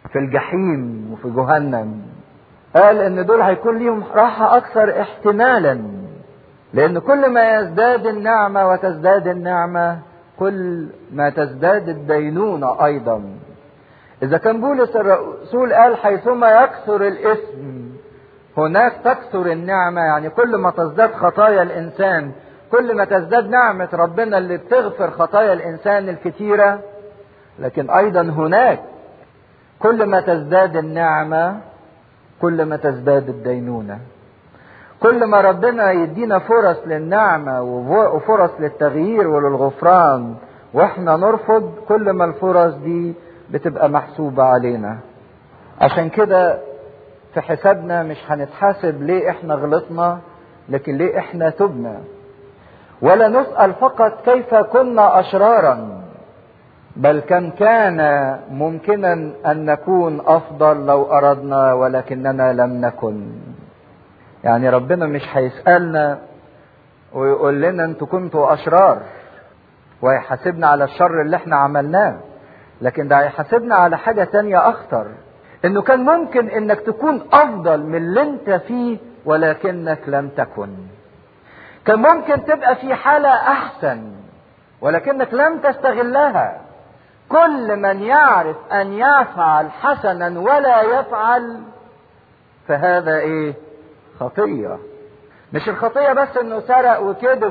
في الجحيم وفي جهنم قال ان دول هيكون ليهم راحة اكثر احتمالا لان كل ما يزداد النعمة وتزداد النعمة كل ما تزداد الدينونة ايضا اذا كان بولس الرسول قال حيثما يكثر الاثم هناك تكثر النعمة يعني كل ما تزداد خطايا الانسان كل ما تزداد نعمة ربنا اللي بتغفر خطايا الانسان الكتيرة لكن ايضا هناك كل ما تزداد النعمة كل ما تزداد الدينونة كل ما ربنا يدينا فرص للنعمة وفرص للتغيير وللغفران واحنا نرفض كل ما الفرص دي بتبقى محسوبة علينا عشان كده في حسابنا مش هنتحاسب ليه احنا غلطنا لكن ليه احنا تبنا ولا نسأل فقط كيف كنا أشرارا بل كم كان ممكنا أن نكون أفضل لو أردنا ولكننا لم نكن يعني ربنا مش هيسألنا ويقول لنا انتوا كنتوا أشرار ويحاسبنا على الشر اللي احنا عملناه لكن ده هيحاسبنا على حاجة تانية أخطر إنه كان ممكن إنك تكون أفضل من اللي أنت فيه ولكنك لم تكن. كان ممكن تبقى في حالة أحسن ولكنك لم تستغلها. كل من يعرف أن يفعل حسنا ولا يفعل فهذا إيه؟ خطية. مش الخطية بس إنه سرق وكذب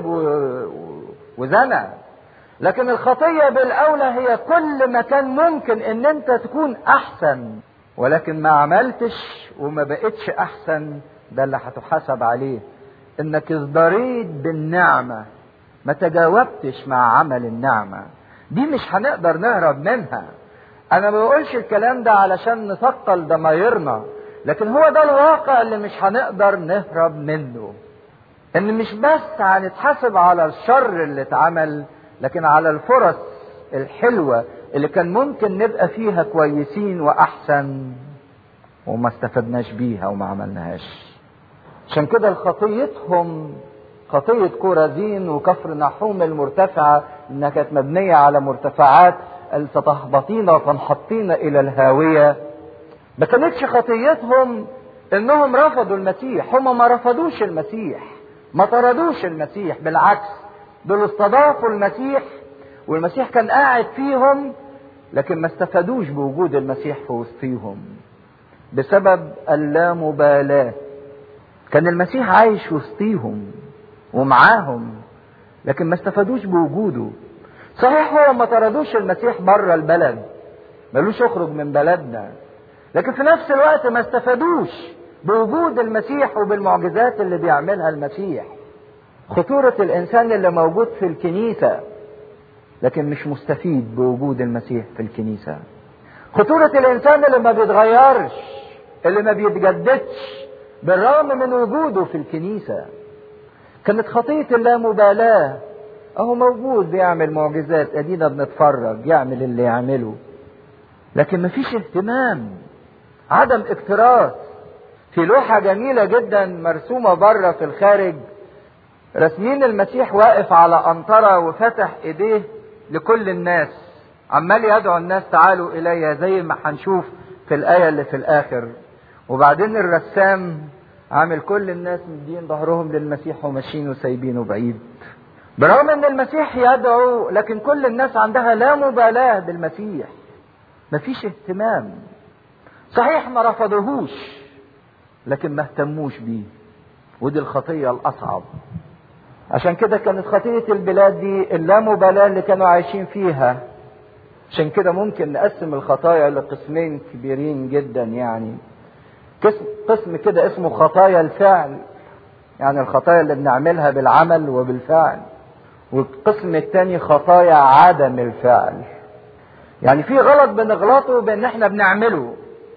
وزنى لكن الخطية بالأولى هي كل ما كان ممكن إن أنت تكون أحسن ولكن ما عملتش وما بقتش أحسن ده اللي هتحاسب عليه إنك ازدريت بالنعمة ما تجاوبتش مع عمل النعمة دي مش هنقدر نهرب منها أنا ما بقولش الكلام ده علشان نثقل ضمايرنا لكن هو ده الواقع اللي مش هنقدر نهرب منه إن مش بس هنتحاسب على الشر اللي اتعمل لكن على الفرص الحلوة اللي كان ممكن نبقى فيها كويسين وأحسن وما استفدناش بيها وما عملناهاش عشان كده خطيتهم خطية كورازين وكفر نحوم المرتفعة انها كانت مبنية على مرتفعات ستهبطين وتنحطين الى الهاوية ما كانتش خطيتهم انهم رفضوا المسيح هم ما رفضوش المسيح ما طردوش المسيح بالعكس دول استضافوا المسيح والمسيح كان قاعد فيهم لكن ما استفادوش بوجود المسيح في وسطيهم بسبب اللامبالاة كان المسيح عايش وسطيهم ومعاهم لكن ما استفادوش بوجوده صحيح هو ما طردوش المسيح بره البلد ملوش اخرج من بلدنا لكن في نفس الوقت ما استفادوش بوجود المسيح وبالمعجزات اللي بيعملها المسيح خطورة الإنسان اللي موجود في الكنيسة لكن مش مستفيد بوجود المسيح في الكنيسة خطورة الإنسان اللي ما بيتغيرش اللي ما بيتجددش بالرغم من وجوده في الكنيسة كانت خطية اللامبالاة أهو موجود بيعمل معجزات أدينا بنتفرج يعمل اللي يعمله لكن مفيش اهتمام عدم اكتراث في لوحة جميلة جدا مرسومة بره في الخارج رسمين المسيح واقف على قنطرة وفتح ايديه لكل الناس عمال يدعو الناس تعالوا الي زي ما هنشوف في الآية اللي في الآخر وبعدين الرسام عامل كل الناس مدين ظهرهم للمسيح وماشيين وسايبينه بعيد برغم ان المسيح يدعو لكن كل الناس عندها لا مبالاة بالمسيح مفيش اهتمام صحيح ما رفضوهوش لكن ما اهتموش بيه ودي الخطية الأصعب عشان كده كانت خطية البلاد دي اللامبالاة اللي كانوا عايشين فيها عشان كده ممكن نقسم الخطايا لقسمين كبيرين جدا يعني قسم, قسم كده اسمه خطايا الفعل يعني الخطايا اللي بنعملها بالعمل وبالفعل والقسم الثاني خطايا عدم الفعل يعني في غلط بنغلطه بان احنا بنعمله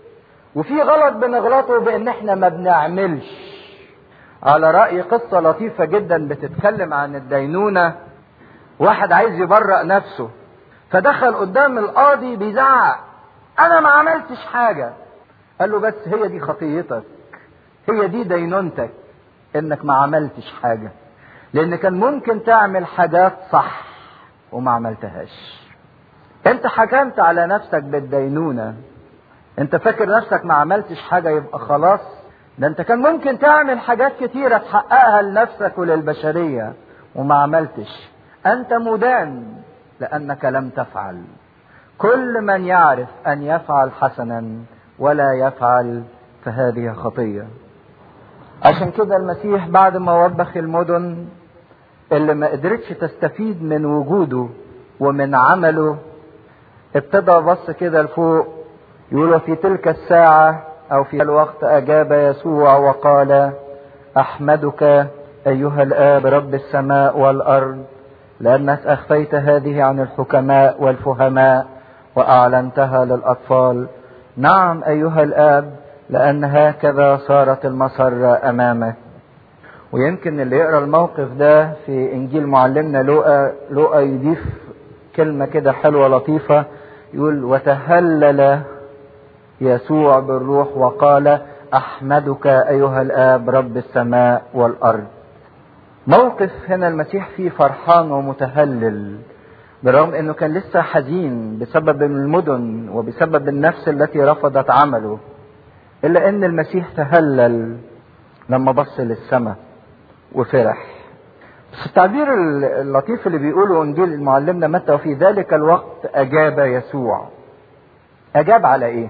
وفي غلط بنغلطه بان احنا ما بنعملش على رأي قصة لطيفة جدا بتتكلم عن الدينونة واحد عايز يبرأ نفسه فدخل قدام القاضي بيزعق انا ما عملتش حاجة قال له بس هي دي خطيتك هي دي دينونتك انك ما عملتش حاجة لان كان ممكن تعمل حاجات صح وما عملتهاش انت حكمت على نفسك بالدينونة انت فاكر نفسك ما عملتش حاجة يبقى خلاص ده انت كان ممكن تعمل حاجات كتيرة تحققها لنفسك وللبشرية وما عملتش انت مدان لانك لم تفعل كل من يعرف ان يفعل حسنا ولا يفعل فهذه خطية عشان كده المسيح بعد ما وبخ المدن اللي ما قدرتش تستفيد من وجوده ومن عمله ابتدى بص كده لفوق يقول في تلك الساعة أو في الوقت أجاب يسوع وقال أحمدك أيها الآب رب السماء والأرض لأنك أخفيت هذه عن الحكماء والفهماء وأعلنتها للأطفال نعم أيها الآب لأن هكذا صارت المسرة أمامك ويمكن اللي يقرا الموقف ده في انجيل معلمنا لوقا لوقا يضيف كلمه كده حلوه لطيفه يقول وتهلل يسوع بالروح وقال احمدك ايها الاب رب السماء والارض موقف هنا المسيح فيه فرحان ومتهلل بالرغم انه كان لسه حزين بسبب المدن وبسبب النفس التي رفضت عمله الا ان المسيح تهلل لما بص للسماء وفرح بس التعبير اللطيف اللي بيقوله انجيل معلمنا متى وفي ذلك الوقت اجاب يسوع اجاب على ايه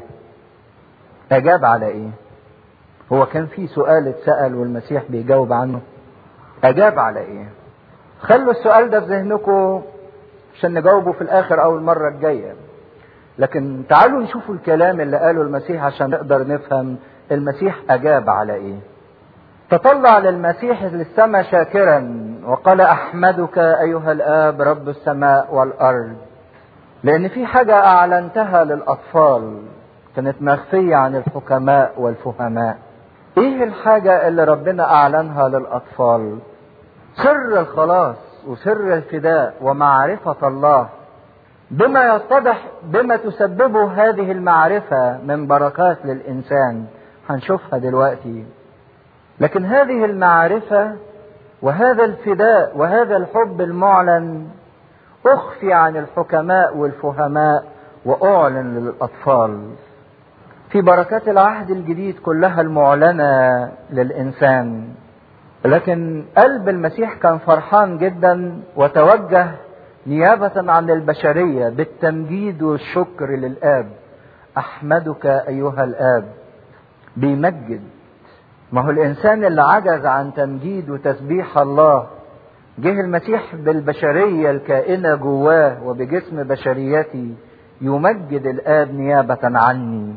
اجاب على ايه هو كان في سؤال اتسال والمسيح بيجاوب عنه اجاب على ايه خلوا السؤال ده في ذهنكم عشان نجاوبه في الاخر او المره الجايه لكن تعالوا نشوفوا الكلام اللي قاله المسيح عشان نقدر نفهم المسيح اجاب على ايه تطلع للمسيح للسماء شاكرا وقال احمدك ايها الاب رب السماء والارض لان في حاجه اعلنتها للاطفال كانت مخفيه عن الحكماء والفهماء ايه الحاجه اللي ربنا اعلنها للاطفال سر الخلاص وسر الفداء ومعرفه الله بما يتضح بما تسببه هذه المعرفه من بركات للانسان هنشوفها دلوقتي لكن هذه المعرفة وهذا الفداء وهذا الحب المعلن أخفي عن الحكماء والفهماء وأعلن للأطفال في بركات العهد الجديد كلها المعلنة للإنسان لكن قلب المسيح كان فرحان جدا وتوجه نيابة عن البشرية بالتمجيد والشكر للآب أحمدك أيها الآب بيمجد ما هو الانسان اللي عجز عن تمجيد وتسبيح الله جه المسيح بالبشريه الكائنه جواه وبجسم بشريتي يمجد الاب نيابه عني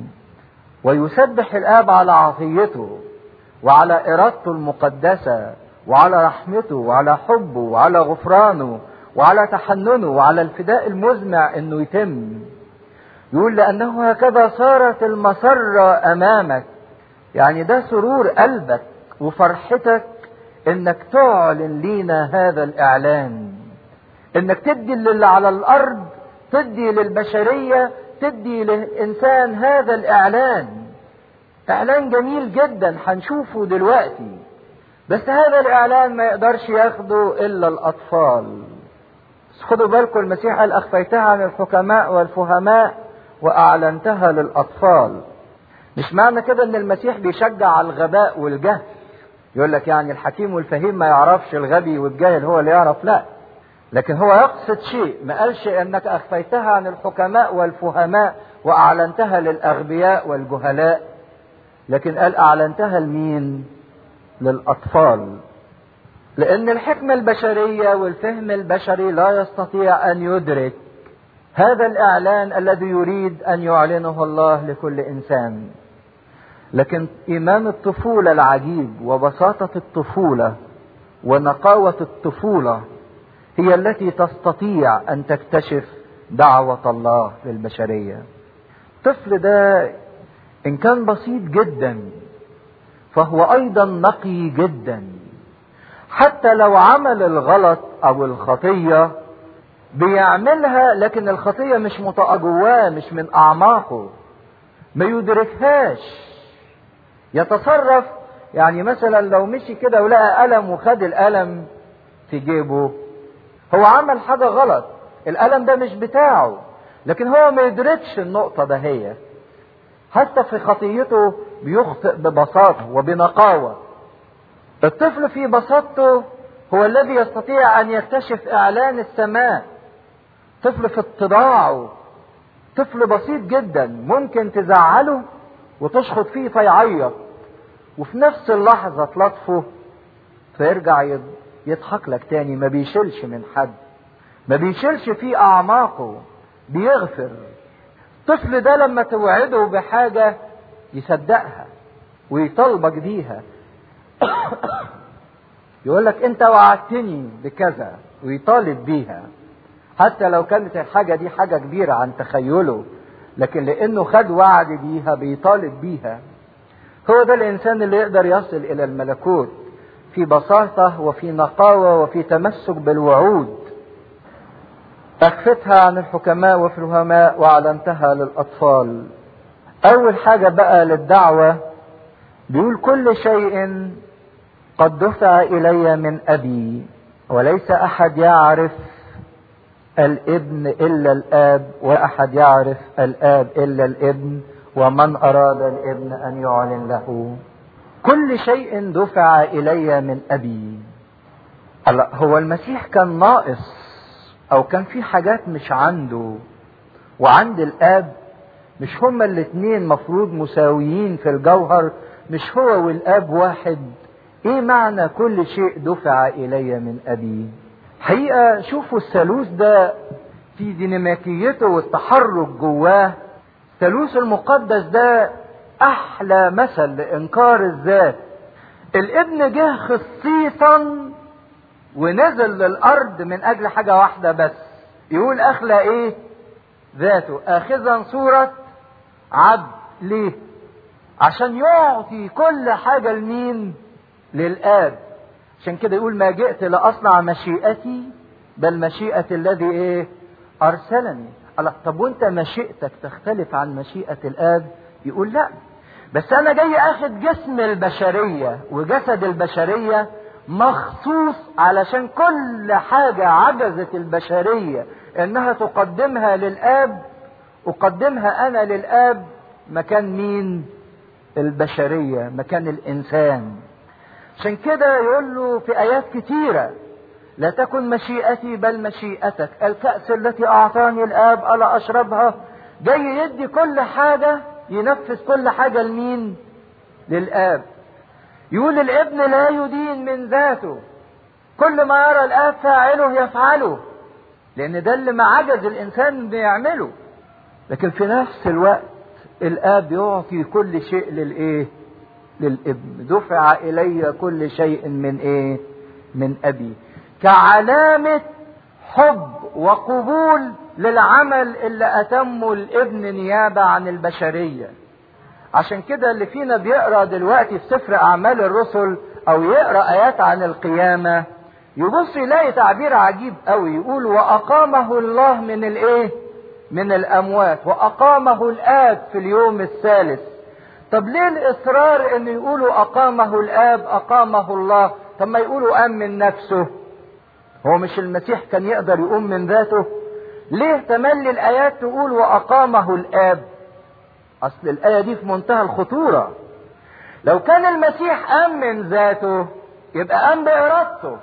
ويسبح الاب على عطيته وعلى ارادته المقدسه وعلى رحمته وعلى حبه وعلى غفرانه وعلى تحننه وعلى الفداء المزمع انه يتم يقول لانه هكذا صارت المسره امامك يعني ده سرور قلبك وفرحتك انك تعلن لينا هذا الاعلان انك تدي للي على الارض تدي للبشريه تدي للانسان هذا الاعلان اعلان جميل جدا هنشوفه دلوقتي بس هذا الاعلان ما يقدرش ياخده الا الاطفال بس خدوا بالكم المسيح قال اخفيتها عن الحكماء والفهماء واعلنتها للاطفال مش معنى كده ان المسيح بيشجع على الغباء والجهل يقول لك يعني الحكيم والفهيم ما يعرفش الغبي والجاهل هو اللي يعرف لا لكن هو يقصد شيء ما قالش انك اخفيتها عن الحكماء والفهماء واعلنتها للاغبياء والجهلاء لكن قال اعلنتها لمين للاطفال لان الحكمه البشريه والفهم البشري لا يستطيع ان يدرك هذا الاعلان الذي يريد ان يعلنه الله لكل انسان لكن ايمان الطفوله العجيب وبساطه الطفوله ونقاوه الطفوله هي التي تستطيع ان تكتشف دعوه الله للبشريه الطفل ده ان كان بسيط جدا فهو ايضا نقي جدا حتى لو عمل الغلط او الخطيه بيعملها لكن الخطيه مش مطأ جواه مش من اعماقه ما يدركهاش يتصرف يعني مثلا لو مشي كده ولقى قلم وخد القلم في جيبه هو عمل حاجه غلط القلم ده مش بتاعه لكن هو ما يدركش النقطه ده هي حتى في خطيته بيخطئ ببساطة وبنقاوة الطفل في بساطته هو الذي يستطيع ان يكتشف اعلان السماء طفل في اتضاعه طفل بسيط جدا ممكن تزعله وتشخط فيه فيعيط وفي نفس اللحظة تلطفه فيرجع يضحك لك تاني ما بيشيلش من حد ما بيشيلش في اعماقه بيغفر الطفل ده لما توعده بحاجة يصدقها ويطالبك بيها يقول لك انت وعدتني بكذا ويطالب بيها حتى لو كانت الحاجة دي حاجة كبيرة عن تخيله لكن لانه خد وعد بيها بيطالب بيها هو ده الانسان اللي يقدر يصل الى الملكوت في بساطة وفي نقاوة وفي تمسك بالوعود أخفتها عن الحكماء وفي الهماء وعلمتها للأطفال أول حاجة بقى للدعوة بيقول كل شيء قد دفع إلي من أبي وليس أحد يعرف الابن إلا الآب وأحد يعرف الآب إلا الابن ومن أراد الابن أن يعلن له كل شيء دفع إلي من أبي هلا هو المسيح كان ناقص أو كان في حاجات مش عنده وعند الآب مش هما الاتنين مفروض مساويين في الجوهر مش هو والآب واحد ايه معنى كل شيء دفع الي من ابي حقيقة شوفوا الثالوث ده في ديناميكيته والتحرك جواه الثالوث المقدس ده احلى مثل لانكار الذات الابن جه خصيصا ونزل للارض من اجل حاجة واحدة بس يقول اخلى ايه ذاته اخذا صورة عبد ليه عشان يعطي كل حاجة لمين للآب عشان كده يقول ما جئت لأصنع مشيئتي بل مشيئة الذي ايه أرسلني الله طب وانت مشيئتك تختلف عن مشيئة الآب يقول لا بس أنا جاي أخد جسم البشرية وجسد البشرية مخصوص علشان كل حاجة عجزت البشرية إنها تقدمها للآب أقدمها أنا للآب مكان مين؟ البشرية مكان الإنسان عشان كده يقول له في آيات كتيرة لا تكن مشيئتي بل مشيئتك الكأس التي أعطاني الآب ألا أشربها جاي يدي كل حاجة ينفذ كل حاجة لمين للآب يقول الابن لا يدين من ذاته كل ما يرى الآب فاعله يفعله لأن ده اللي ما عجز الإنسان بيعمله لكن في نفس الوقت الآب يعطي كل شيء للإيه للابن دفع الي كل شيء من ايه من ابي كعلامة حب وقبول للعمل اللي اتمه الابن نيابة عن البشرية عشان كده اللي فينا بيقرا دلوقتي في سفر اعمال الرسل او يقرا ايات عن القيامة يبص يلاقي تعبير عجيب قوي يقول واقامه الله من الايه من الاموات واقامه الاب في اليوم الثالث طب ليه الاصرار ان يقولوا اقامه الاب اقامه الله طب ما يقولوا قام من نفسه هو مش المسيح كان يقدر يقوم من ذاته ليه تملي الايات تقول واقامه الاب اصل الايه دي في منتهى الخطوره لو كان المسيح قام من ذاته يبقى قام بارادته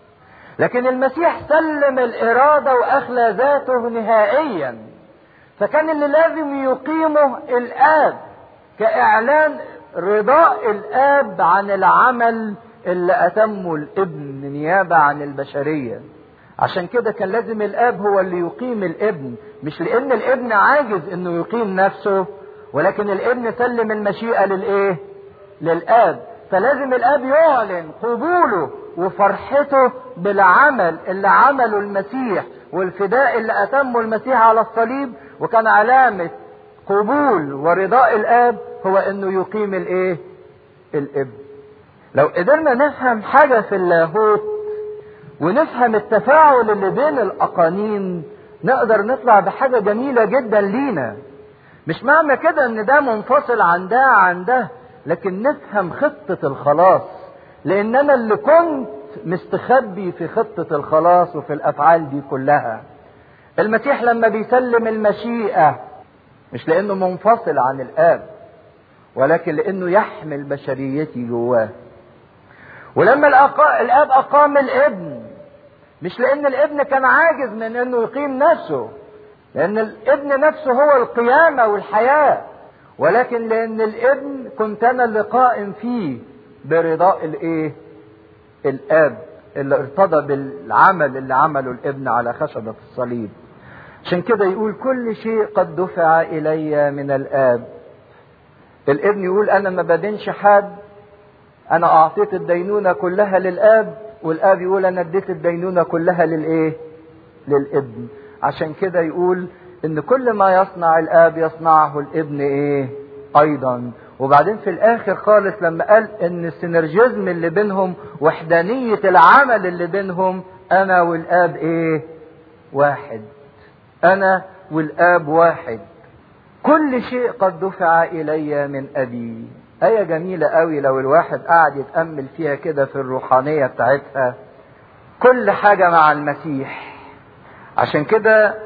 لكن المسيح سلم الاراده واخلى ذاته نهائيا فكان اللي لازم يقيمه الاب كإعلان رضاء الآب عن العمل اللي أتمه الابن نيابة عن البشرية عشان كده كان لازم الآب هو اللي يقيم الابن مش لأن الابن عاجز إنه يقيم نفسه ولكن الابن سلم المشيئة للإيه؟ للآب فلازم الآب يعلن قبوله وفرحته بالعمل اللي عمله المسيح والفداء اللي أتمه المسيح على الصليب وكان علامة قبول ورضاء الاب هو انه يقيم الايه الابن لو قدرنا نفهم حاجة في اللاهوت ونفهم التفاعل اللي بين الاقانيم نقدر نطلع بحاجة جميلة جدا لينا مش معنى كده ان ده منفصل عن ده عن ده لكن نفهم خطة الخلاص لان انا اللي كنت مستخبي في خطة الخلاص وفي الافعال دي كلها المسيح لما بيسلم المشيئة مش لانه منفصل عن الاب ولكن لانه يحمل بشريتي جواه ولما الاب اقام الابن مش لان الابن كان عاجز من انه يقيم نفسه لان الابن نفسه هو القيامه والحياه ولكن لان الابن كنت انا اللي قائم فيه برضاء الايه الاب اللي ارتضى بالعمل اللي عمله الابن على خشبه الصليب عشان كده يقول كل شيء قد دفع الي من الاب الابن يقول انا ما بدينش حد انا اعطيت الدينونه كلها للاب والاب يقول انا اديت الدينونه كلها للايه للابن عشان كده يقول ان كل ما يصنع الاب يصنعه الابن ايه ايضا وبعدين في الاخر خالص لما قال ان السينرجيزم اللي بينهم وحدانية العمل اللي بينهم انا والاب ايه واحد انا والاب واحد كل شيء قد دفع الي من ابي آية جميلة قوي لو الواحد قاعد يتأمل فيها كده في الروحانية بتاعتها كل حاجة مع المسيح عشان كده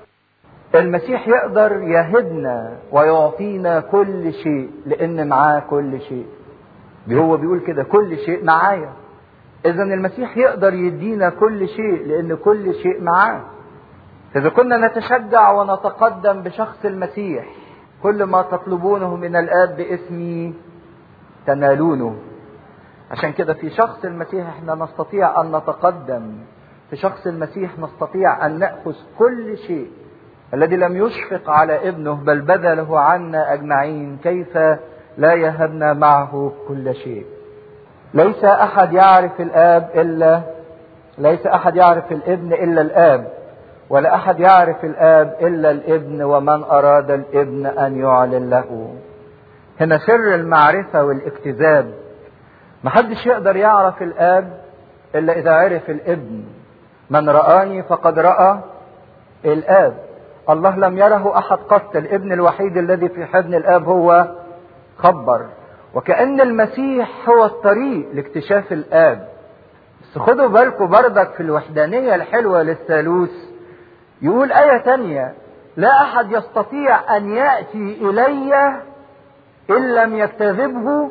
المسيح يقدر يهدنا ويعطينا كل شيء لأن معاه كل شيء هو بيقول كده كل شيء معايا إذا المسيح يقدر يدينا كل شيء لأن كل شيء معاه إذا كنا نتشجع ونتقدم بشخص المسيح كل ما تطلبونه من الآب باسمي تنالونه عشان كده في شخص المسيح احنا نستطيع أن نتقدم في شخص المسيح نستطيع أن نأخذ كل شيء الذي لم يشفق على ابنه بل بذله عنا أجمعين كيف لا يهبنا معه كل شيء ليس أحد يعرف الآب إلا ليس أحد يعرف الابن إلا الآب ولا أحد يعرف الآب إلا الابن ومن أراد الابن أن يعلن له هنا سر المعرفة والاكتذاب محدش يقدر يعرف الآب إلا إذا عرف الابن من رآني فقد رأى الآب الله لم يره أحد قط الابن الوحيد الذي في حضن الآب هو خبر وكأن المسيح هو الطريق لاكتشاف الآب بس خدوا بالكم بردك في الوحدانية الحلوة للثالوث يقول آية تانية لا أحد يستطيع أن يأتي إلي إن لم يكتذبه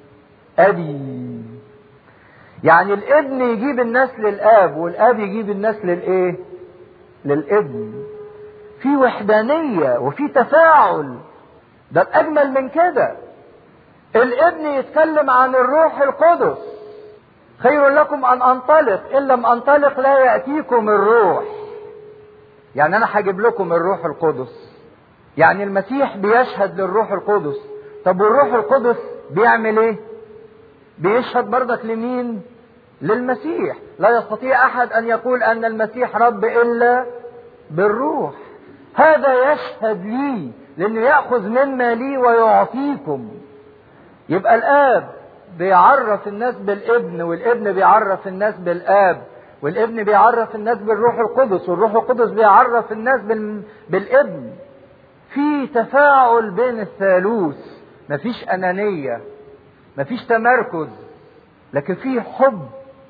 أبي يعني الابن يجيب الناس للآب والآب يجيب الناس للإيه؟ للابن في وحدانية وفي تفاعل ده الأجمل من كده الابن يتكلم عن الروح القدس خير لكم أن أنطلق إن لم أنطلق لا يأتيكم الروح يعني أنا هجيب لكم الروح القدس يعني المسيح بيشهد للروح القدس طب والروح القدس بيعمل ايه بيشهد برضك لمين للمسيح لا يستطيع احد ان يقول ان المسيح رب الا بالروح هذا يشهد لي لانه ياخذ مما لي ويعطيكم يبقى الاب بيعرف الناس بالابن والابن بيعرف الناس بالاب والابن بيعرف الناس بالروح القدس والروح القدس بيعرف الناس بال... بالابن في تفاعل بين الثالوث مفيش انانيه مفيش تمركز لكن في حب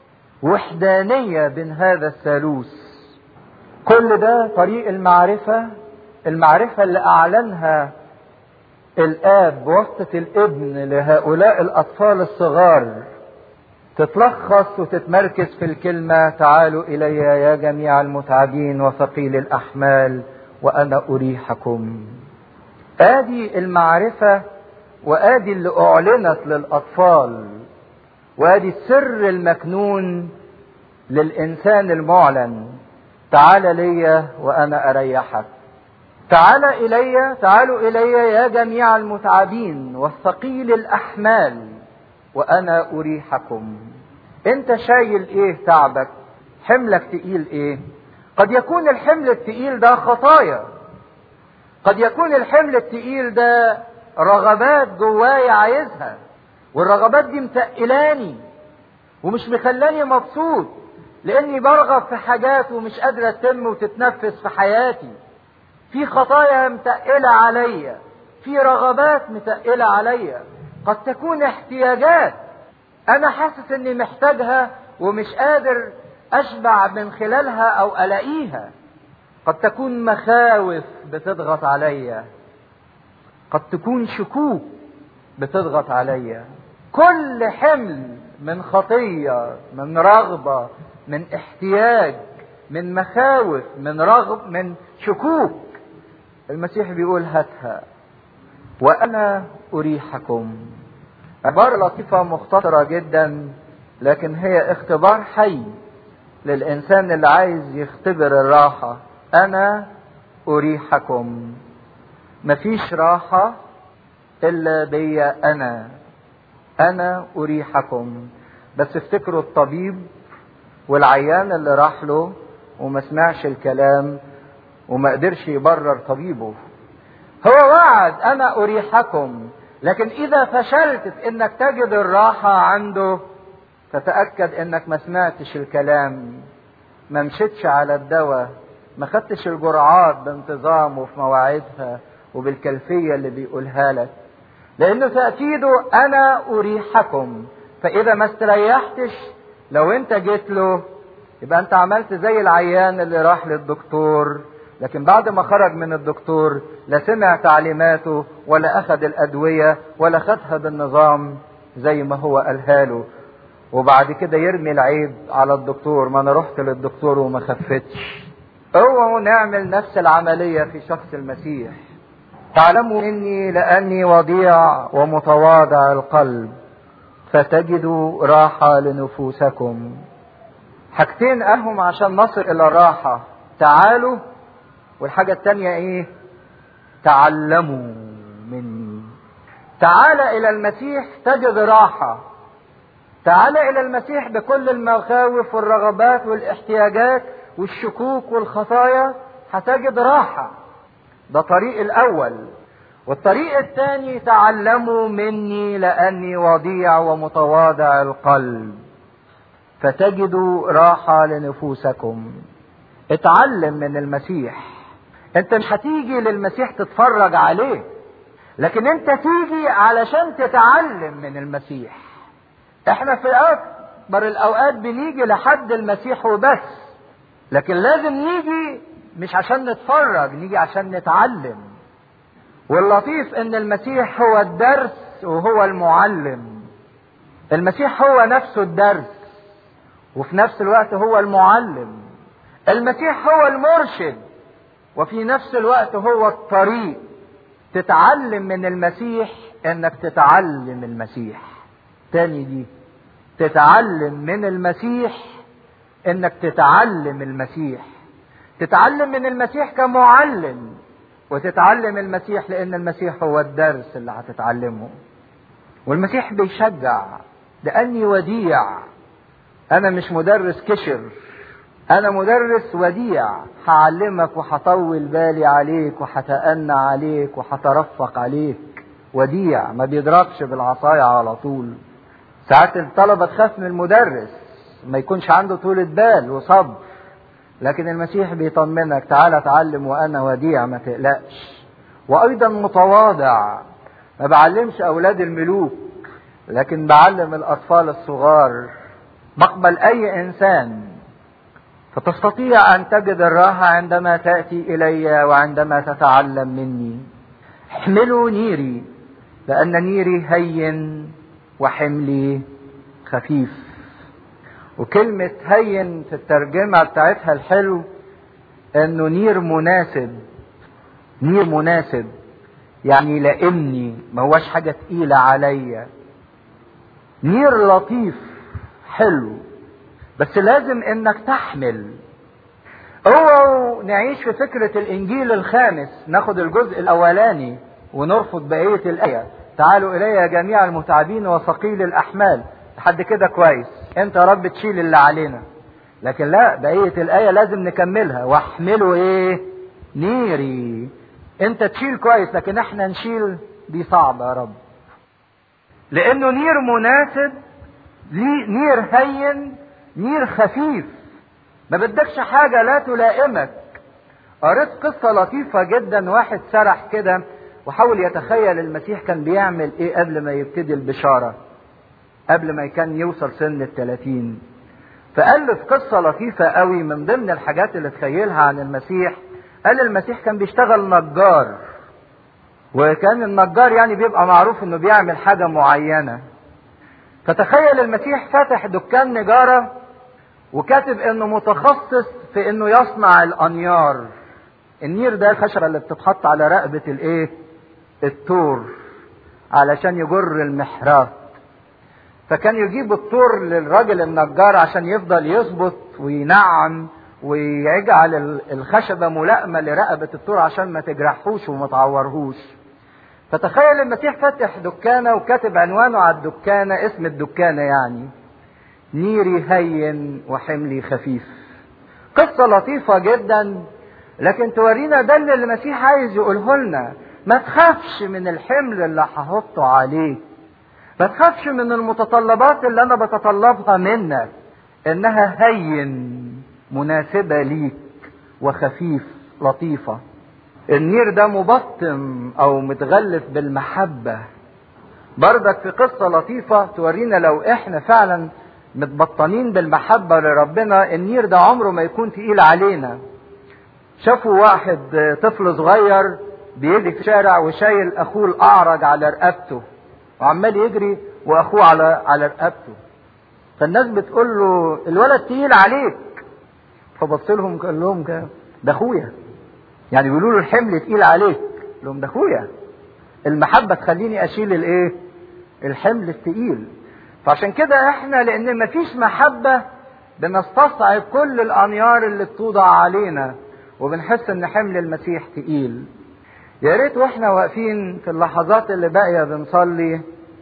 وحدانيه بين هذا الثالوث كل ده طريق المعرفه المعرفه اللي اعلنها الاب بواسطه الابن لهؤلاء الاطفال الصغار تتلخص وتتمركز في الكلمه تعالوا الي يا جميع المتعبين وثقيل الاحمال وانا اريحكم ادي المعرفه وادي اللي اعلنت للاطفال وادي السر المكنون للانسان المعلن تعال لي وانا اريحك تعال الي تعالوا الي يا جميع المتعبين والثقيل الاحمال وانا اريحكم انت شايل ايه تعبك حملك تقيل ايه قد يكون الحمل التقيل ده خطايا قد يكون الحمل التقيل ده رغبات جواي عايزها والرغبات دي متقلاني ومش مخلاني مبسوط لاني برغب في حاجات ومش قادره تتم وتتنفذ في حياتي في خطايا متقله عليا في رغبات متقله عليا قد تكون احتياجات انا حاسس اني محتاجها ومش قادر اشبع من خلالها او الاقيها قد تكون مخاوف بتضغط عليا قد تكون شكوك بتضغط عليا كل حمل من خطية من رغبة من احتياج من مخاوف من رغب من شكوك المسيح بيقول هاتها وأنا أريحكم عبارة لطيفة مختصرة جدا لكن هي اختبار حي للإنسان اللي عايز يختبر الراحة أنا أريحكم مفيش راحة إلا بيا أنا أنا أريحكم بس افتكروا الطبيب والعيان اللي راح له وما سمعش الكلام وما قدرش يبرر طبيبه هو وعد أنا أريحكم لكن إذا فشلت في إنك تجد الراحة عنده تتأكد إنك ما سمعتش الكلام ما مشيتش على الدواء ما خدتش الجرعات بانتظام وفي مواعيدها وبالكيفية اللي بيقولها لك لأنه تأكيده أنا أريحكم فإذا ما استريحتش لو أنت جيت له يبقى أنت عملت زي العيان اللي راح للدكتور لكن بعد ما خرج من الدكتور لا سمع تعليماته ولا أخذ الأدوية ولا خدها بالنظام زي ما هو قالها له وبعد كده يرمي العيب على الدكتور ما أنا رحت للدكتور وما خفتش اوعوا نعمل نفس العملية في شخص المسيح تعلموا مني لأني وضيع ومتواضع القلب فتجدوا راحة لنفوسكم حاجتين أهم عشان نصل إلى الراحة تعالوا والحاجة التانية إيه تعلموا مني تعال إلى المسيح تجد راحة تعال إلى المسيح بكل المخاوف والرغبات والاحتياجات والشكوك والخطايا هتجد راحة ده طريق الأول والطريق الثاني تعلموا مني لأني وضيع ومتواضع القلب فتجدوا راحة لنفوسكم اتعلم من المسيح انت مش هتيجي للمسيح تتفرج عليه لكن انت تيجي علشان تتعلم من المسيح احنا في اكبر الاوقات بنيجي لحد المسيح وبس لكن لازم نيجي مش عشان نتفرج نيجي عشان نتعلم واللطيف ان المسيح هو الدرس وهو المعلم المسيح هو نفسه الدرس وفي نفس الوقت هو المعلم المسيح هو المرشد وفي نفس الوقت هو الطريق تتعلم من المسيح انك تتعلم المسيح تاني دي تتعلم من المسيح انك تتعلم المسيح تتعلم من المسيح كمعلم وتتعلم المسيح لان المسيح هو الدرس اللي هتتعلمه والمسيح بيشجع لاني وديع انا مش مدرس كشر انا مدرس وديع هعلمك وهطول بالي عليك وهتأنى عليك وهترفق عليك وديع ما بيضربش بالعصاية على طول ساعات الطلبة تخاف من المدرس ما يكونش عنده طولة بال وصبر لكن المسيح بيطمنك تعالى اتعلم وانا وديع ما تقلقش وايضا متواضع ما بعلمش اولاد الملوك لكن بعلم الاطفال الصغار بقبل اي انسان فتستطيع ان تجد الراحه عندما تاتي الي وعندما تتعلم مني احملوا نيري لان نيري هين وحملي خفيف وكلمة هين في الترجمة بتاعتها الحلو انه نير مناسب نير مناسب يعني لائمني ما هوش حاجة تقيلة عليا نير لطيف حلو بس لازم انك تحمل اوعوا نعيش في فكرة الانجيل الخامس ناخد الجزء الاولاني ونرفض بقية الاية تعالوا الي جميع المتعبين وثقيل الاحمال لحد كده كويس انت يا رب تشيل اللي علينا لكن لا بقية الآية لازم نكملها واحملوا ايه نيري انت تشيل كويس لكن احنا نشيل دي صعبة يا رب لانه نير مناسب نير هين نير خفيف ما بدكش حاجة لا تلائمك قريت قصة لطيفة جدا واحد سرح كده وحاول يتخيل المسيح كان بيعمل ايه قبل ما يبتدي البشارة قبل ما كان يوصل سن الثلاثين فألف قصة لطيفة قوي من ضمن الحاجات اللي تخيلها عن المسيح قال المسيح كان بيشتغل نجار وكان النجار يعني بيبقى معروف انه بيعمل حاجة معينة فتخيل المسيح فاتح دكان نجارة وكاتب انه متخصص في انه يصنع الانيار النير ده الخشبة اللي بتتحط على رقبة الايه التور علشان يجر المحراب فكان يجيب الطور للراجل النجار عشان يفضل يظبط وينعم ويجعل الخشبة ملائمة لرقبة الطور عشان ما تجرحوش وما تعورهوش فتخيل المسيح فاتح دكانة وكاتب عنوانه على الدكانة اسم الدكانة يعني نيري هين وحملي خفيف قصة لطيفة جدا لكن تورينا ده اللي المسيح عايز يقوله لنا ما تخافش من الحمل اللي هحطه عليك ما تخافش من المتطلبات اللي انا بتطلبها منك انها هين مناسبة ليك وخفيف لطيفة النير ده مبطن او متغلف بالمحبة بردك في قصة لطيفة تورينا لو احنا فعلا متبطنين بالمحبة لربنا النير ده عمره ما يكون تقيل علينا شافوا واحد طفل صغير بيجري في الشارع وشايل اخوه الاعرج على رقبته وعمال يجري واخوه على على رقبته فالناس بتقول له الولد تقيل عليك فبص لهم قال لهم ده اخويا يعني بيقولوا له الحمل تقيل عليك قال لهم ده اخويا المحبه تخليني اشيل الايه الحمل الثقيل فعشان كده احنا لان مفيش محبه بنستصعب كل الانيار اللي بتوضع علينا وبنحس ان حمل المسيح تقيل يا ريت واحنا واقفين في اللحظات اللي باقيه بنصلي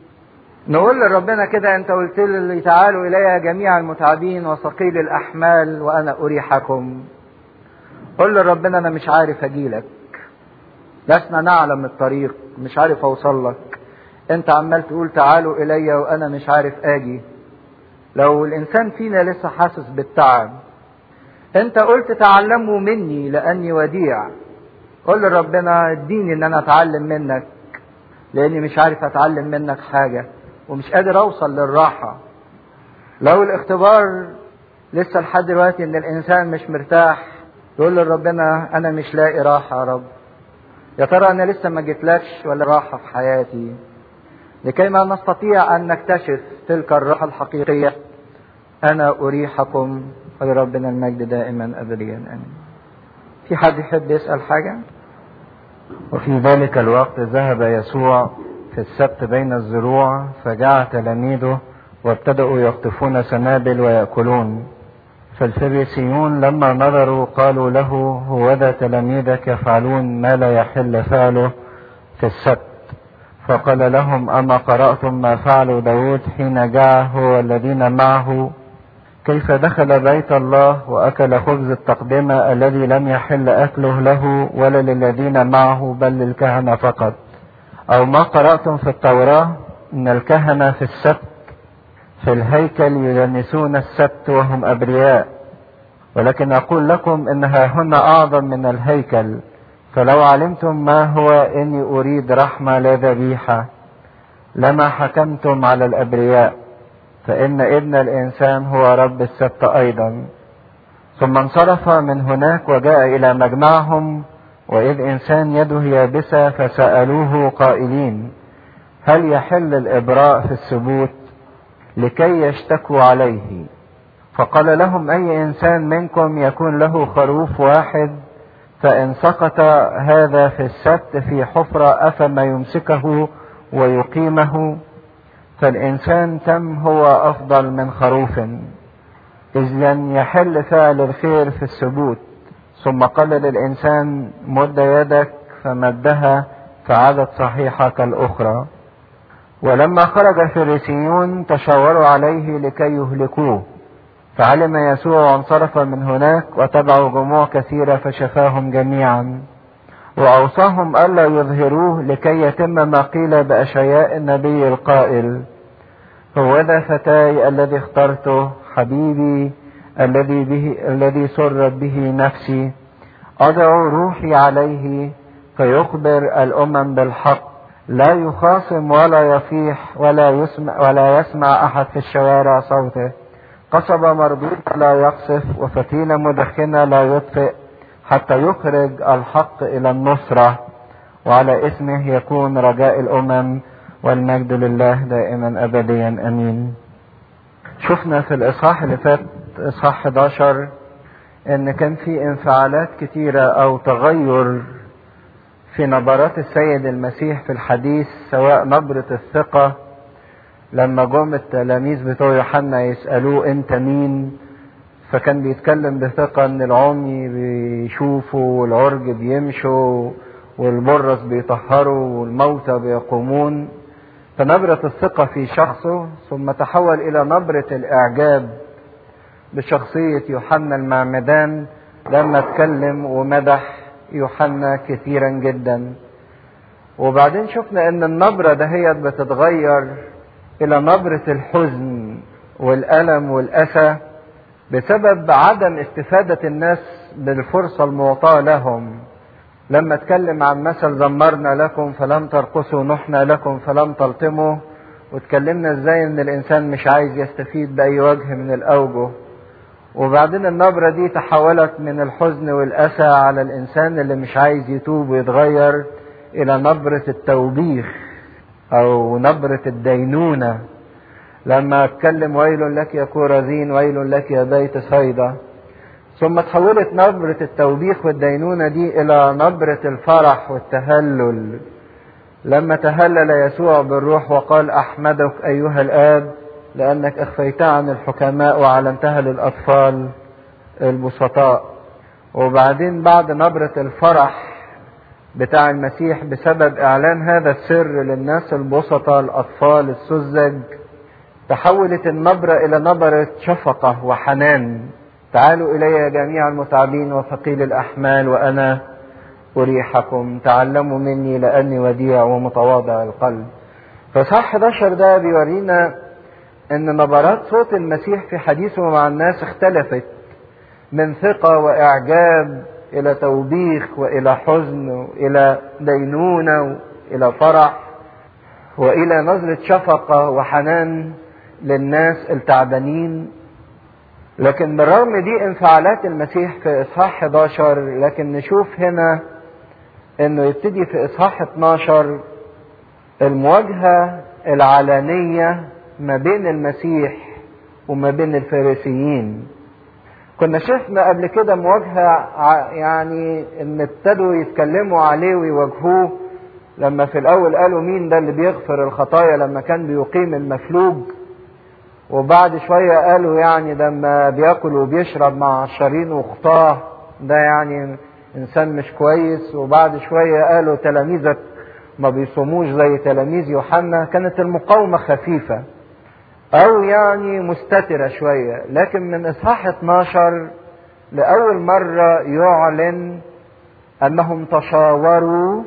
نقول لربنا كده انت قلت لي تعالوا الي جميع المتعبين وثقيل الاحمال وانا اريحكم قول لربنا انا مش عارف اجيلك لسنا نعلم الطريق مش عارف اوصل لك انت عمال تقول تعالوا الي وانا مش عارف اجي لو الانسان فينا لسه حاسس بالتعب انت قلت تعلموا مني لاني وديع قول لربنا اديني ان انا اتعلم منك لاني مش عارف اتعلم منك حاجة ومش قادر اوصل للراحة لو الاختبار لسه لحد دلوقتي ان الانسان مش مرتاح يقول لربنا انا مش لاقي راحة يا رب يا ترى انا لسه ما جيتلكش ولا راحة في حياتي لكي ما نستطيع ان نكتشف تلك الراحة الحقيقية انا اريحكم ولربنا المجد دائما ابديا امين في حد يحب يسأل حاجة وفي ذلك الوقت ذهب يسوع في السبت بين الزروع فجاء تلاميذه وابتدأوا يقطفون سنابل ويأكلون فالفريسيون لما نظروا قالوا له هوذا تلاميذك يفعلون ما لا يحل فعله في السبت فقال لهم أما قرأتم ما فعل داود حين جاء هو الذين معه كيف دخل بيت الله وأكل خبز التقدمة الذي لم يحل أكله له ولا للذين معه بل للكهنة فقط أو ما قرأتم في التوراة إن الكهنة في السبت في الهيكل يدنسون السبت وهم أبرياء ولكن أقول لكم إنها هنا أعظم من الهيكل فلو علمتم ما هو إني أريد رحمة لا ذبيحة لما حكمتم على الأبرياء فإن ابن الإنسان هو رب السبت أيضا ثم انصرف من هناك وجاء إلى مجمعهم وإذ إنسان يده يابسة فسألوه قائلين هل يحل الإبراء في الثبوت لكي يشتكوا عليه فقال لهم أي إنسان منكم يكون له خروف واحد فإن سقط هذا في السبت في حفرة أفما يمسكه ويقيمه فالإنسان تم هو أفضل من خروف إذ لن يحل فعل الخير في الثبوت ثم قال للإنسان مد يدك فمدها فعادت صحيحة كالأخرى ولما خرج الفريسيون تشاوروا عليه لكي يهلكوه فعلم يسوع وانصرف من هناك وتبعوا جموع كثيرة فشفاهم جميعا وأوصاهم ألا يظهروه لكي يتم ما قيل بأشعياء النبي القائل هو ذا فتاي الذي اخترته حبيبي الذي به الذي سرت به نفسي أضع روحي عليه فيخبر الأمم بالحق لا يخاصم ولا يصيح ولا يسمع ولا يسمع أحد في الشوارع صوته قصبة مربوطة لا يقصف وفتيلة مدخنة لا يطفئ حتى يخرج الحق إلى النصرة وعلى اسمه يكون رجاء الأمم والمجد لله دائما أبديا أمين شفنا في الإصحاح اللي فات إصحاح 11 إن كان في انفعالات كتيرة أو تغير في نبرات السيد المسيح في الحديث سواء نبرة الثقة لما جم التلاميذ بتوع يوحنا يسألوه أنت مين فكان بيتكلم بثقة إن العمي بيشوفوا والعرج بيمشوا والبرص بيطهروا والموتى بيقومون فنبرة الثقة في شخصه ثم تحول إلى نبرة الإعجاب بشخصية يوحنا المعمدان لما اتكلم ومدح يوحنا كثيرا جدا وبعدين شفنا ان النبرة دهيت بتتغير الى نبرة الحزن والألم والأسى بسبب عدم استفادة الناس بالفرصة المعطاة لهم لما اتكلم عن مثل زمرنا لكم فلم ترقصوا نحنا لكم فلم تلطموا واتكلمنا ازاي ان الانسان مش عايز يستفيد باي وجه من الاوجه وبعدين النبرة دي تحولت من الحزن والأسى على الإنسان اللي مش عايز يتوب ويتغير إلى نبرة التوبيخ أو نبرة الدينونة لما اتكلم ويل لك يا كورزين ويل لك يا بيت صيدا ثم تحولت نبرة التوبيخ والدينونة دي إلى نبرة الفرح والتهلل لما تهلل يسوع بالروح وقال أحمدك أيها الآب لأنك أخفيتها عن الحكماء وعلنتها للأطفال البسطاء وبعدين بعد نبرة الفرح بتاع المسيح بسبب إعلان هذا السر للناس البسطاء الأطفال السذج تحولت النبرة إلى نبرة شفقة وحنان تعالوا إلي جميع المتعبين وثقيل الأحمال وأنا أريحكم تعلموا مني لأني وديع ومتواضع القلب فصح 11 ده بيورينا ان نبرات صوت المسيح في حديثه مع الناس اختلفت من ثقة واعجاب الى توبيخ والى حزن والى دينونة والى فرح والى نظرة شفقة وحنان للناس التعبانين لكن بالرغم دي انفعالات المسيح في اصحاح 11 لكن نشوف هنا انه يبتدي في اصحاح 12 المواجهة العلانية ما بين المسيح وما بين الفارسيين كنا شفنا قبل كده مواجهة يعني ان ابتدوا يتكلموا عليه ويواجهوه لما في الاول قالوا مين ده اللي بيغفر الخطايا لما كان بيقيم المفلوج وبعد شوية قالوا يعني ده ما بياكل وبيشرب مع عشرين وخطاه ده يعني انسان مش كويس وبعد شوية قالوا تلاميذك ما بيصوموش زي تلاميذ يوحنا كانت المقاومة خفيفة او يعني مستترة شوية لكن من اصحاح 12 لاول مرة يعلن انهم تشاوروا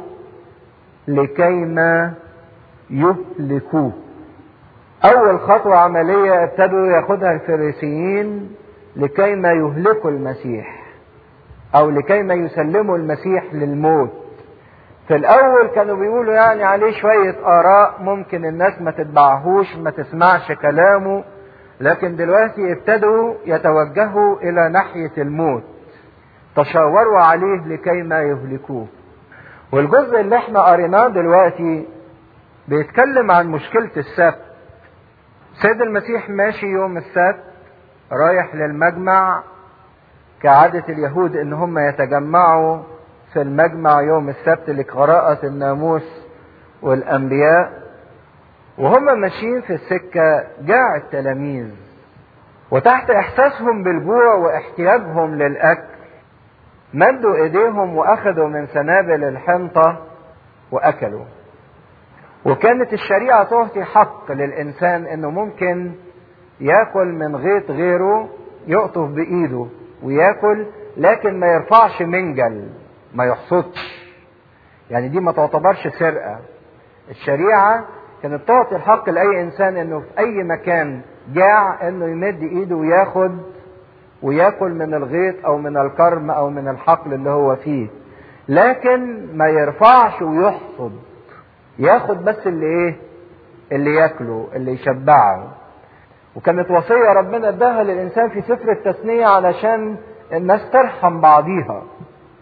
لكيما يهلكوه اول خطوة عملية ابتدوا ياخدها الفريسيين لكيما يهلكوا المسيح او لكيما يسلموا المسيح للموت في الاول كانوا بيقولوا يعني عليه شوية اراء ممكن الناس ما تتبعهوش ما تسمعش كلامه لكن دلوقتي ابتدوا يتوجهوا الى ناحية الموت تشاوروا عليه لكي ما يهلكوه والجزء اللي احنا قريناه دلوقتي بيتكلم عن مشكلة السبت سيد المسيح ماشي يوم السبت رايح للمجمع كعادة اليهود ان هم يتجمعوا في المجمع يوم السبت لقراءة الناموس والأنبياء وهم ماشيين في السكة جاع التلاميذ وتحت إحساسهم بالجوع واحتياجهم للأكل مدوا إيديهم وأخذوا من سنابل الحنطة وأكلوا وكانت الشريعة تعطي حق للإنسان إنه ممكن ياكل من غيط غيره يقطف بإيده وياكل لكن ما يرفعش منجل ما يحصدش يعني دي ما تعتبرش سرقة الشريعة كانت تعطي الحق لأي إنسان إنه في أي مكان جاع إنه يمد إيده وياخد وياكل من الغيط أو من الكرم أو من الحقل اللي هو فيه لكن ما يرفعش ويحصد ياخد بس اللي إيه اللي ياكله اللي يشبعه وكانت وصية ربنا اداها للإنسان في سفر التثنية علشان الناس ترحم بعضيها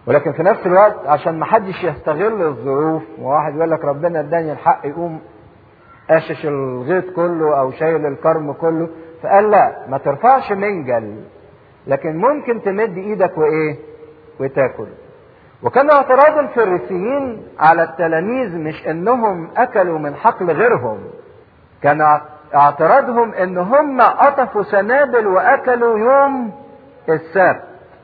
ولكن في نفس الوقت عشان ما حدش يستغل الظروف وواحد يقول لك ربنا اداني الحق يقوم قاشش الغيط كله او شايل الكرم كله فقال لا ما ترفعش منجل لكن ممكن تمد ايدك وايه وتاكل وكان اعتراض الفريسيين على التلاميذ مش انهم اكلوا من حقل غيرهم كان اعتراضهم ان هم قطفوا سنابل واكلوا يوم السبت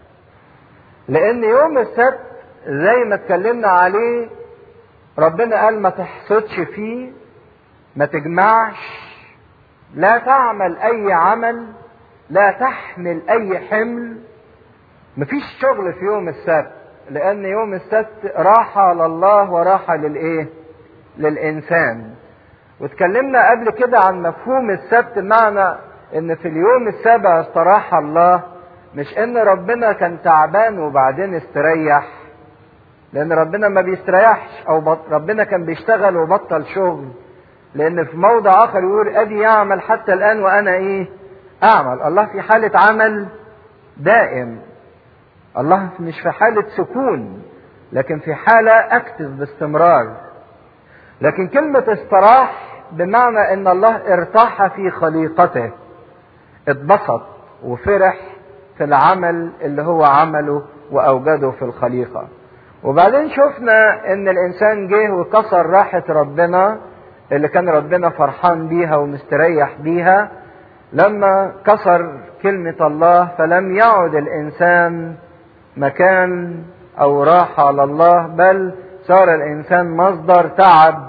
لان يوم السبت زي ما اتكلمنا عليه ربنا قال ما تحصدش فيه ما تجمعش لا تعمل اي عمل لا تحمل اي حمل مفيش شغل في يوم السبت لان يوم السبت راحة لله وراحة للايه للانسان واتكلمنا قبل كده عن مفهوم السبت معنى ان في اليوم السابع استراح الله مش ان ربنا كان تعبان وبعدين استريح لان ربنا ما بيستريحش او بط... ربنا كان بيشتغل وبطل شغل لان في موضع اخر يقول ادي يعمل حتى الان وانا ايه اعمل الله في حالة عمل دائم الله مش في حالة سكون لكن في حالة اكتف باستمرار لكن كلمة استراح بمعنى ان الله ارتاح في خليقته اتبسط وفرح في العمل اللي هو عمله واوجده في الخليقة وبعدين شفنا ان الانسان جه وكسر راحة ربنا اللي كان ربنا فرحان بيها ومستريح بيها لما كسر كلمة الله فلم يعد الانسان مكان او راحة على الله بل صار الانسان مصدر تعب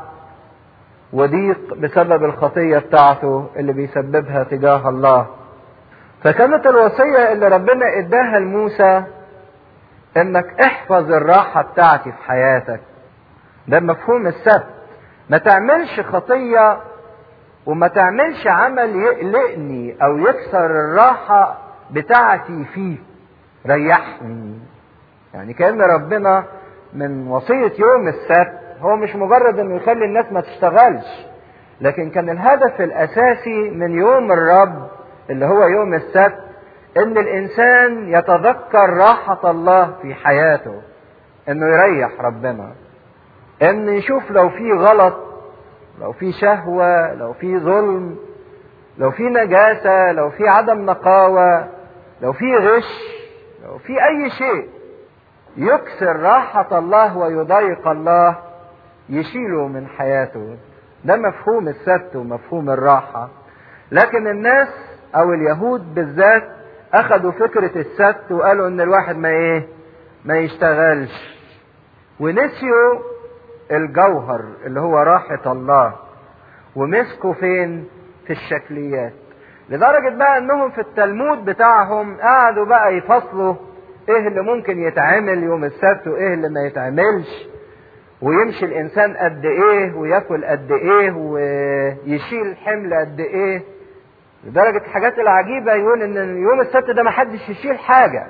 وضيق بسبب الخطية بتاعته اللي بيسببها تجاه الله فكانت الوصية اللي ربنا اداها لموسى انك احفظ الراحة بتاعتي في حياتك ده مفهوم السبت ما تعملش خطية وما تعملش عمل يقلقني او يكسر الراحة بتاعتي فيه ريحني يعني كأن ربنا من وصية يوم السبت هو مش مجرد انه يخلي الناس ما تشتغلش لكن كان الهدف الاساسي من يوم الرب اللي هو يوم السبت ان الانسان يتذكر راحة الله في حياته انه يريح ربنا ان يشوف لو في غلط لو في شهوة لو في ظلم لو في نجاسة لو في عدم نقاوة لو في غش لو في اي شيء يكسر راحة الله ويضايق الله يشيله من حياته ده مفهوم السبت ومفهوم الراحة لكن الناس او اليهود بالذات اخذوا فكرة السبت وقالوا ان الواحد ما ايه ما يشتغلش ونسيوا الجوهر اللي هو راحة الله ومسكوا فين في الشكليات لدرجة بقى انهم في التلمود بتاعهم قعدوا بقى يفصلوا ايه اللي ممكن يتعمل يوم السبت وايه اللي ما يتعملش ويمشي الانسان قد ايه وياكل قد ايه ويشيل حمل قد ايه لدرجة الحاجات العجيبة يقول ان يوم السبت ده ما حدش يشيل حاجة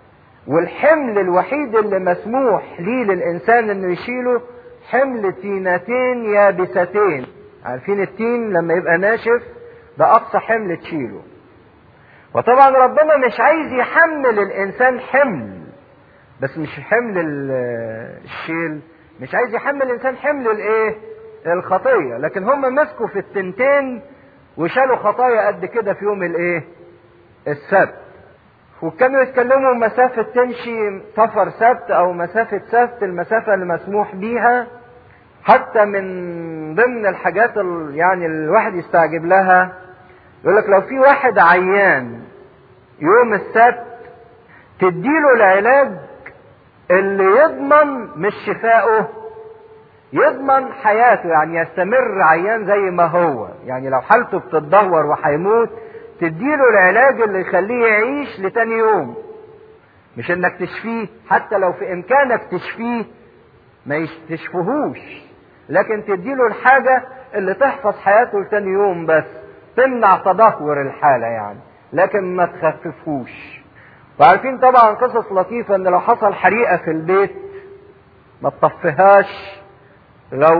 والحمل الوحيد اللي مسموح ليه للانسان انه يشيله حمل تينتين يابستين عارفين التين لما يبقى ناشف ده اقصى حمل تشيله وطبعا ربنا مش عايز يحمل الانسان حمل بس مش حمل الشيل مش عايز يحمل الانسان حمل الايه الخطيه لكن هم مسكوا في التنتين وشالوا خطايا قد كده في يوم الايه السبت وكانوا يتكلموا مسافة تمشي سفر سبت او مسافة سبت المسافة اللي مسموح بيها حتى من ضمن الحاجات يعني الواحد يستعجب لها يقول لك لو في واحد عيان يوم السبت تديله العلاج اللي يضمن مش شفائه يضمن حياته يعني يستمر عيان زي ما هو يعني لو حالته بتتدهور وهيموت تديله العلاج اللي يخليه يعيش لتاني يوم مش انك تشفيه حتى لو في امكانك تشفيه ما تشفهوش لكن تديله الحاجة اللي تحفظ حياته لتاني يوم بس تمنع تدهور الحالة يعني لكن ما تخففوش وعارفين طبعا قصص لطيفة ان لو حصل حريقة في البيت ما تطفيهاش لو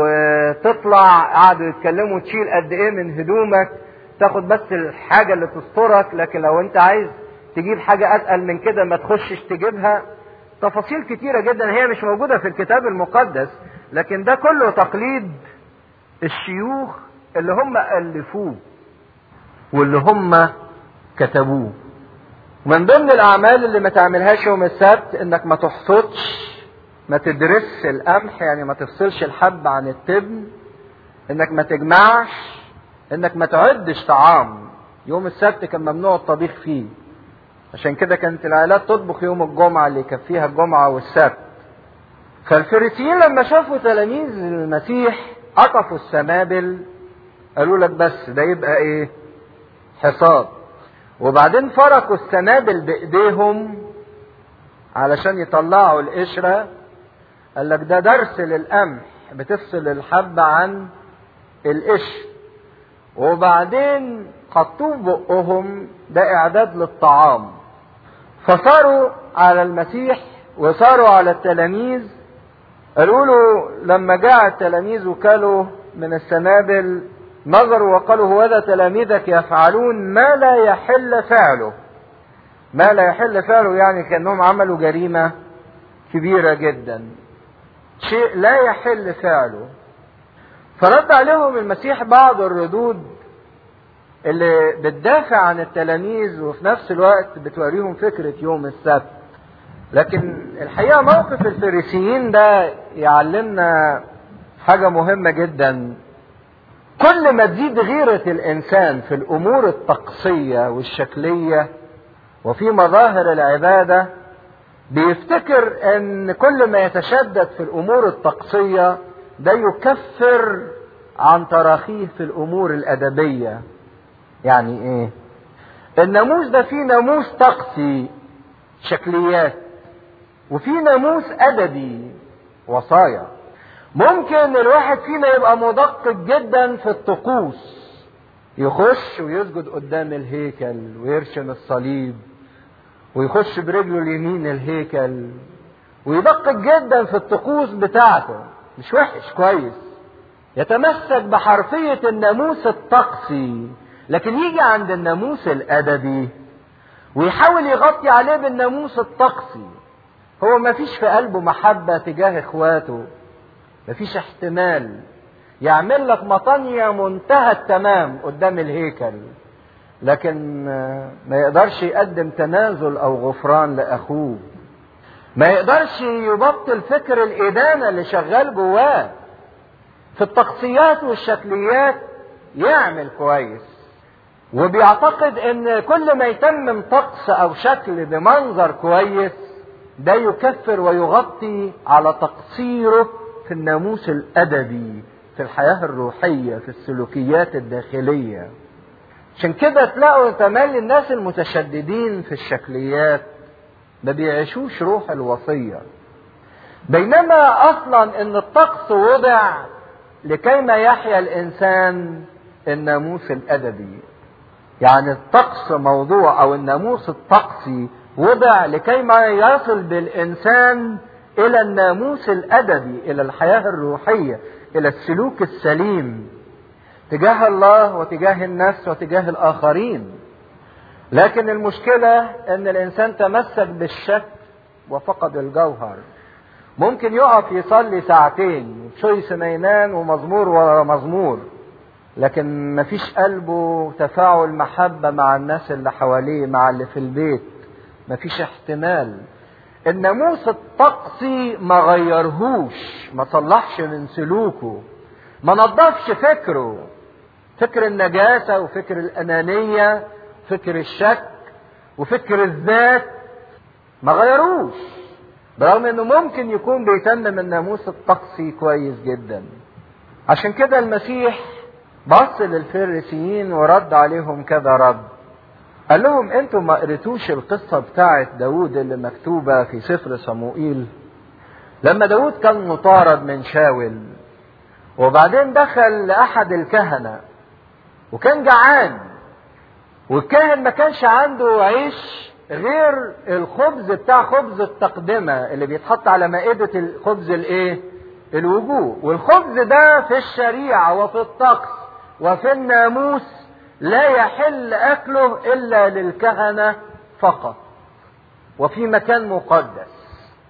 تطلع قعدوا يتكلموا تشيل قد ايه من هدومك تاخد بس الحاجة اللي تسترك لكن لو انت عايز تجيب حاجة اتقل من كده ما تخشش تجيبها تفاصيل كتيرة جدا هي مش موجودة في الكتاب المقدس لكن ده كله تقليد الشيوخ اللي هم ألفوه واللي هم كتبوه من ضمن الأعمال اللي ما تعملهاش يوم السبت إنك ما تحصدش ما تدرسش القمح يعني ما تفصلش الحب عن التبن إنك ما تجمعش إنك ما تعدش طعام يوم السبت كان ممنوع الطبيخ فيه عشان كده كانت العائلات تطبخ يوم الجمعة اللي يكفيها الجمعة والسبت فالفريسيين لما شافوا تلاميذ المسيح قطفوا السنابل قالوا لك بس ده يبقى ايه حصاد وبعدين فركوا السنابل بايديهم علشان يطلعوا القشرة قال لك ده درس للقمح بتفصل الحب عن القشر وبعدين حطوه بقهم ده اعداد للطعام فصاروا على المسيح وصاروا على التلاميذ قالوا له لما جاء التلاميذ وكلوا من السنابل نظروا وقالوا هو ذا تلاميذك يفعلون ما لا يحل فعله ما لا يحل فعله يعني كانهم عملوا جريمه كبيره جدا شيء لا يحل فعله فرد عليهم المسيح بعض الردود اللي بتدافع عن التلاميذ وفي نفس الوقت بتوريهم فكرة يوم السبت لكن الحقيقة موقف الفريسيين ده يعلمنا حاجة مهمة جدا كل ما تزيد غيرة الإنسان في الأمور الطقسية والشكلية وفي مظاهر العبادة بيفتكر ان كل ما يتشدد في الامور الطقسية ده يكفر عن تراخيه في الامور الادبية يعني ايه الناموس ده فيه ناموس طقسي شكليات وفي ناموس ادبي وصايا ممكن الواحد فينا يبقى مدقق جدا في الطقوس يخش ويسجد قدام الهيكل ويرشم الصليب ويخش برجله اليمين الهيكل ويدقق جدا في الطقوس بتاعته مش وحش كويس يتمسك بحرفية الناموس الطقسي لكن يجي عند الناموس الأدبي ويحاول يغطي عليه بالناموس الطقسي هو ما فيش في قلبه محبة تجاه اخواته ما فيش احتمال يعمل لك مطانية منتهى التمام قدام الهيكل لكن ما يقدرش يقدم تنازل او غفران لاخوه ما يقدرش يبطل فكر الادانه اللي شغال جواه في التقصيات والشكليات يعمل كويس وبيعتقد ان كل ما يتمم طقس او شكل بمنظر كويس ده يكفر ويغطي على تقصيره في الناموس الادبي في الحياه الروحيه في السلوكيات الداخليه عشان كده تلاقوا تملي الناس المتشددين في الشكليات ما بيعيشوش روح الوصية بينما اصلا ان الطقس وضع لكيما يحيا الانسان الناموس الادبي يعني الطقس موضوع او الناموس الطقسي وضع لكيما يصل بالانسان الى الناموس الادبي الى الحياه الروحيه الى السلوك السليم تجاه الله وتجاه النفس وتجاه الآخرين لكن المشكلة أن الإنسان تمسك بالشك وفقد الجوهر ممكن يقف يصلي ساعتين شوي سنينان ومزمور ورا مزمور لكن مفيش قلبه تفاعل محبة مع الناس اللي حواليه مع اللي في البيت مفيش احتمال الناموس الطقسي ما غيرهوش ما صلحش من سلوكه ما نظفش فكره فكر النجاسة وفكر الأنانية فكر الشك وفكر الذات ما غيروش برغم انه ممكن يكون بيتمم الناموس الطقسي كويس جدا عشان كده المسيح بص للفريسيين ورد عليهم كذا رد قال لهم انتوا ما قريتوش القصة بتاعت داود اللي مكتوبة في سفر صموئيل لما داود كان مطارد من شاول وبعدين دخل لأحد الكهنة وكان جعان والكاهن ما كانش عنده عيش غير الخبز بتاع خبز التقدمة اللي بيتحط على مائدة الخبز الايه الوجوه والخبز ده في الشريعة وفي الطقس وفي الناموس لا يحل اكله الا للكهنة فقط وفي مكان مقدس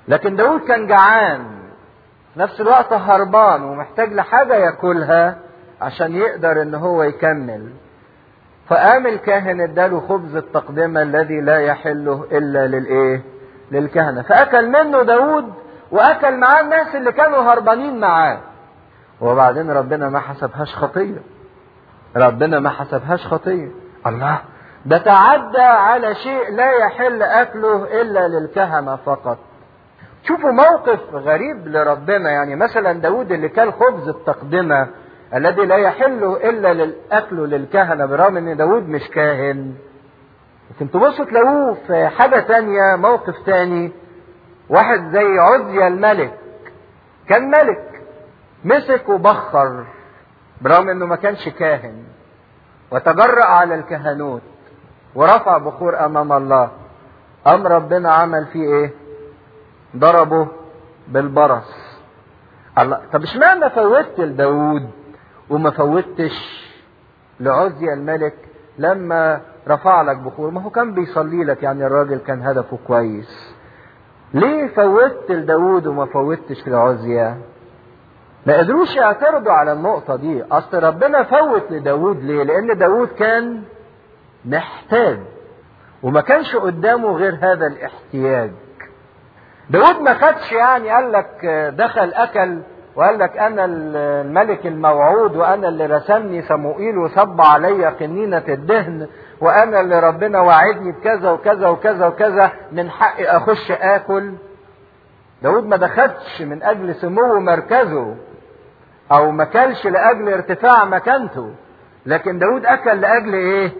لكن داود كان جعان في نفس الوقت هربان ومحتاج لحاجة ياكلها عشان يقدر ان هو يكمل فقام الكاهن اداله خبز التقدمة الذي لا يحله الا للايه للكهنة فاكل منه داود واكل معاه الناس اللي كانوا هربانين معاه وبعدين ربنا ما حسبهاش خطية ربنا ما حسبهاش خطية الله ده تعدى على شيء لا يحل اكله الا للكهنة فقط شوفوا موقف غريب لربنا يعني مثلا داود اللي كان خبز التقدمة الذي لا يحل الا للاكل للكهنة برغم ان داود مش كاهن لكن تبصوا تلاقوه في حاجة تانية موقف تاني واحد زي عزيا الملك كان ملك مسك وبخر برغم انه ما كانش كاهن وتجرأ على الكهنوت ورفع بخور امام الله ام ربنا عمل فيه ايه ضربه بالبرص الله طب اشمعنى فوتت لداود وما فوتش لعزيا الملك لما رفع لك بخور ما هو كان بيصلي لك يعني الراجل كان هدفه كويس ليه فوتت لداود وما فوتش لعزيا ما قدروش يعترضوا على النقطة دي أصل ربنا فوت لداود ليه لأن داود كان محتاج وما كانش قدامه غير هذا الاحتياج داود ما خدش يعني قال لك دخل أكل وقال لك أنا الملك الموعود وأنا اللي رسمني صموئيل وصب علي قنينة الدهن وأنا اللي ربنا وعدني بكذا وكذا وكذا وكذا من حقي أخش آكل داود ما دخلش من أجل سمو مركزه او ما كلش لاجل ارتفاع مكانته لكن داود اكل لاجل ايه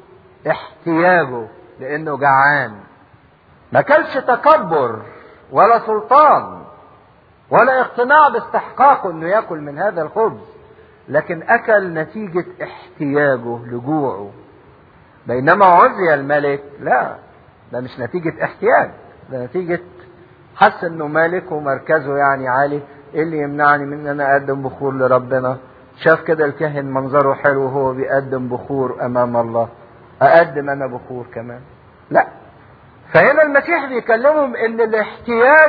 احتياجه لانه جعان ما كلش تكبر ولا سلطان ولا اقتناع باستحقاقه انه ياكل من هذا الخبز لكن اكل نتيجة احتياجه لجوعه بينما عزي الملك لا ده مش نتيجة احتياج ده نتيجة حس انه مالك ومركزه يعني عالي ايه اللي يمنعني من ان انا اقدم بخور لربنا شاف كده الكاهن منظره حلو وهو بيقدم بخور امام الله اقدم انا بخور كمان لا فهنا المسيح بيكلمهم ان الاحتياج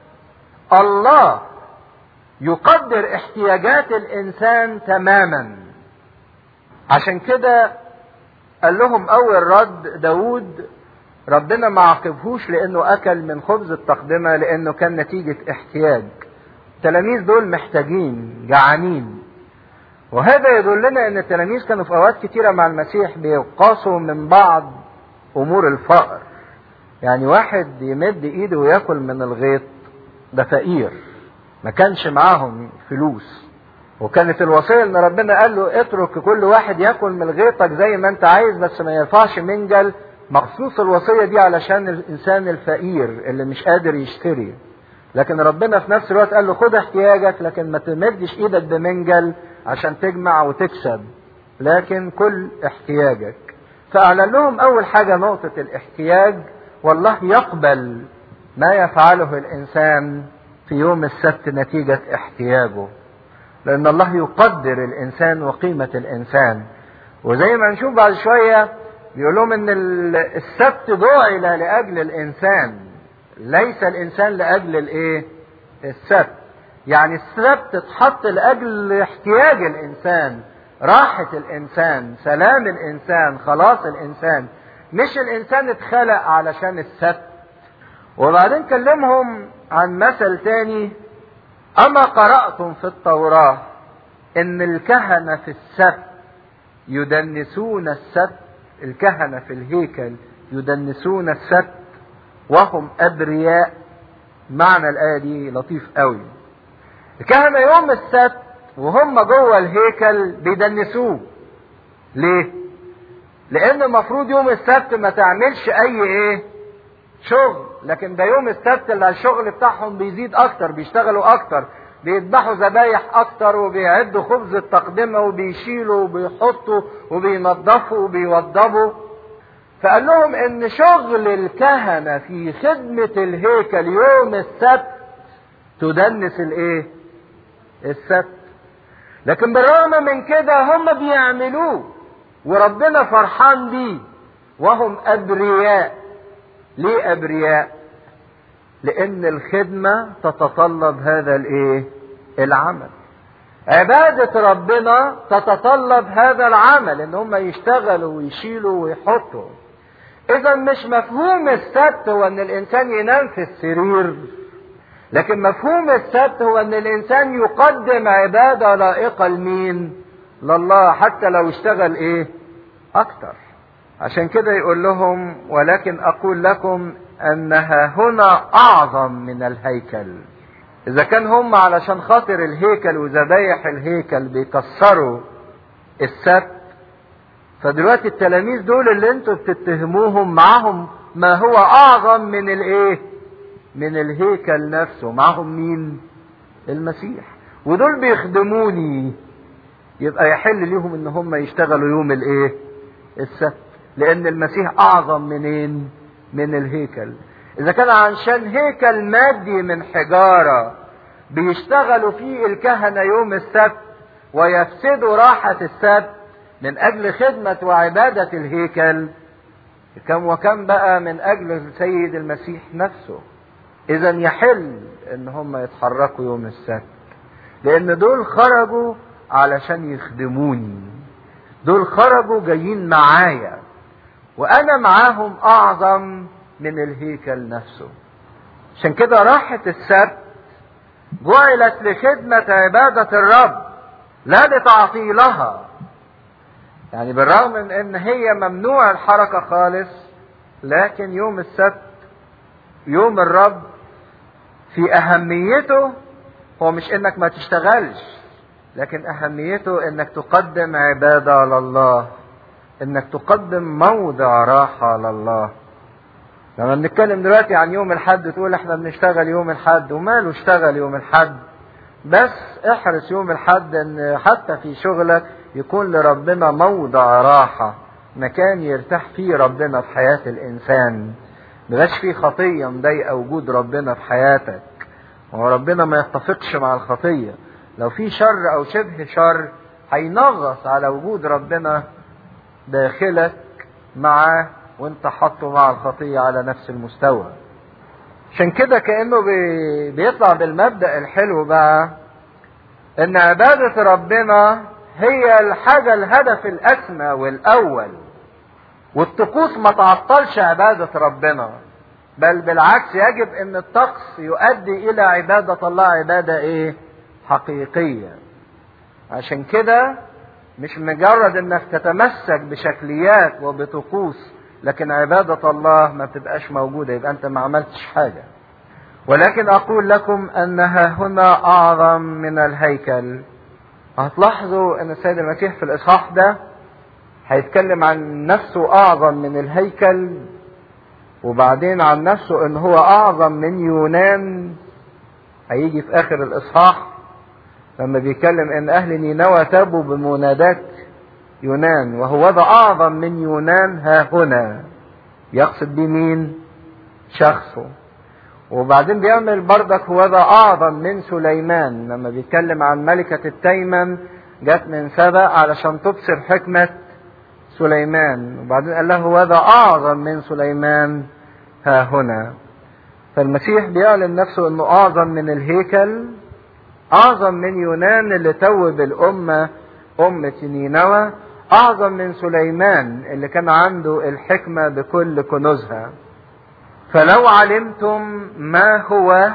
الله يقدر احتياجات الانسان تماما عشان كده قال لهم اول رد داود ربنا ما عاقبهوش لانه اكل من خبز التقدمه لانه كان نتيجه احتياج التلاميذ دول محتاجين جعانين وهذا يدلنا ان التلاميذ كانوا في اوقات كتيرة مع المسيح بيقاسوا من بعض امور الفقر يعني واحد يمد ايده وياكل من الغيط ده فقير ما كانش معاهم فلوس وكانت الوصية ان ربنا قال له اترك كل واحد ياكل من غيطك زي ما انت عايز بس ما يرفعش منجل مخصوص الوصية دي علشان الانسان الفقير اللي مش قادر يشتري لكن ربنا في نفس الوقت قال له خد احتياجك لكن ما تمدش ايدك بمنجل عشان تجمع وتكسب لكن كل احتياجك فاعلن لهم اول حاجه نقطه الاحتياج والله يقبل ما يفعله الانسان في يوم السبت نتيجه احتياجه لان الله يقدر الانسان وقيمه الانسان وزي ما نشوف بعد شويه بيقول لهم ان السبت جعل لاجل الانسان ليس الانسان لاجل الايه السبت يعني السبت اتحط لاجل احتياج الانسان راحة الانسان سلام الانسان خلاص الانسان مش الانسان اتخلق علشان السبت وبعدين كلمهم عن مثل تاني اما قرأتم في التوراة ان الكهنة في السبت يدنسون السبت الكهنة في الهيكل يدنسون السبت وهم أبرياء معنى الآية دي لطيف قوي الكهنة يوم السبت وهم جوه الهيكل بيدنسوه ليه؟ لأن المفروض يوم السبت ما تعملش أي إيه؟ شغل لكن ده يوم السبت اللي الشغل بتاعهم بيزيد أكتر بيشتغلوا أكتر بيذبحوا ذبايح أكتر وبيعدوا خبز التقدمة وبيشيلوا وبيحطوا وبينظفوا وبيوضبوا فقال لهم ان شغل الكهنة في خدمة الهيكل يوم السبت تدنس الايه السبت لكن بالرغم من كده هم بيعملوه وربنا فرحان بيه وهم ابرياء ليه ابرياء لان الخدمة تتطلب هذا الايه العمل عبادة ربنا تتطلب هذا العمل ان هم يشتغلوا ويشيلوا ويحطوا اذا مش مفهوم السبت هو ان الانسان ينام في السرير لكن مفهوم السبت هو ان الانسان يقدم عبادة لائقة لمين لله حتى لو اشتغل ايه اكتر عشان كده يقول لهم ولكن اقول لكم انها هنا اعظم من الهيكل اذا كان هم علشان خاطر الهيكل وذبايح الهيكل بيكسروا السبت فدلوقتي التلاميذ دول اللي انتوا بتتهموهم معاهم ما هو اعظم من الايه من الهيكل نفسه معاهم مين المسيح ودول بيخدموني يبقى يحل ليهم ان هم يشتغلوا يوم الايه السبت لان المسيح اعظم منين من الهيكل اذا كان عشان هيكل مادي من حجارة بيشتغلوا فيه الكهنة يوم السبت ويفسدوا راحة السبت من اجل خدمة وعبادة الهيكل كم وكم بقى من اجل السيد المسيح نفسه اذا يحل ان هم يتحركوا يوم السبت لان دول خرجوا علشان يخدموني دول خرجوا جايين معايا وانا معاهم اعظم من الهيكل نفسه عشان كده راحة السبت جعلت لخدمة عبادة الرب لا لتعطيلها يعني بالرغم من ان هي ممنوع الحركة خالص لكن يوم السبت يوم الرب في اهميته هو مش انك ما تشتغلش لكن اهميته انك تقدم عبادة لله انك تقدم موضع راحة لله لما بنتكلم دلوقتي عن يوم الحد تقول احنا بنشتغل يوم الحد وماله اشتغل يوم الحد بس احرص يوم الحد ان حتى في شغلك يكون لربنا موضع راحة مكان يرتاح فيه ربنا في حياة الانسان مبقاش فيه خطية مضايقة وجود ربنا في حياتك هو ربنا ما يتفقش مع الخطية لو في شر او شبه شر هينغص على وجود ربنا داخلك معاه وانت حاطه مع الخطية على نفس المستوى عشان كده كأنه بي بيطلع بالمبدأ الحلو بقى ان عبادة ربنا هي الحاجة الهدف الاسمى والاول والطقوس ما تعطلش عبادة ربنا بل بالعكس يجب ان الطقس يؤدي الى عبادة الله عبادة ايه حقيقية عشان كده مش مجرد انك تتمسك بشكليات وبطقوس لكن عبادة الله ما بتبقاش موجودة يبقى انت ما عملتش حاجة ولكن اقول لكم انها هنا اعظم من الهيكل هتلاحظوا ان السيد المسيح في الاصحاح ده هيتكلم عن نفسه اعظم من الهيكل وبعدين عن نفسه ان هو اعظم من يونان هيجي في اخر الاصحاح لما بيتكلم ان اهل نينوى تابوا بمنادات يونان وهو ذا اعظم من يونان ها هنا يقصد بيه مين شخصه وبعدين بيعمل بردك هو ذا اعظم من سليمان لما بيتكلم عن ملكة التيمن جت من سبأ علشان تبصر حكمة سليمان وبعدين قال له هو ذا اعظم من سليمان ها هنا فالمسيح بيعلن نفسه انه اعظم من الهيكل اعظم من يونان اللي توب الامه امه نينوى اعظم من سليمان اللي كان عنده الحكمه بكل كنوزها فلو علمتم ما هو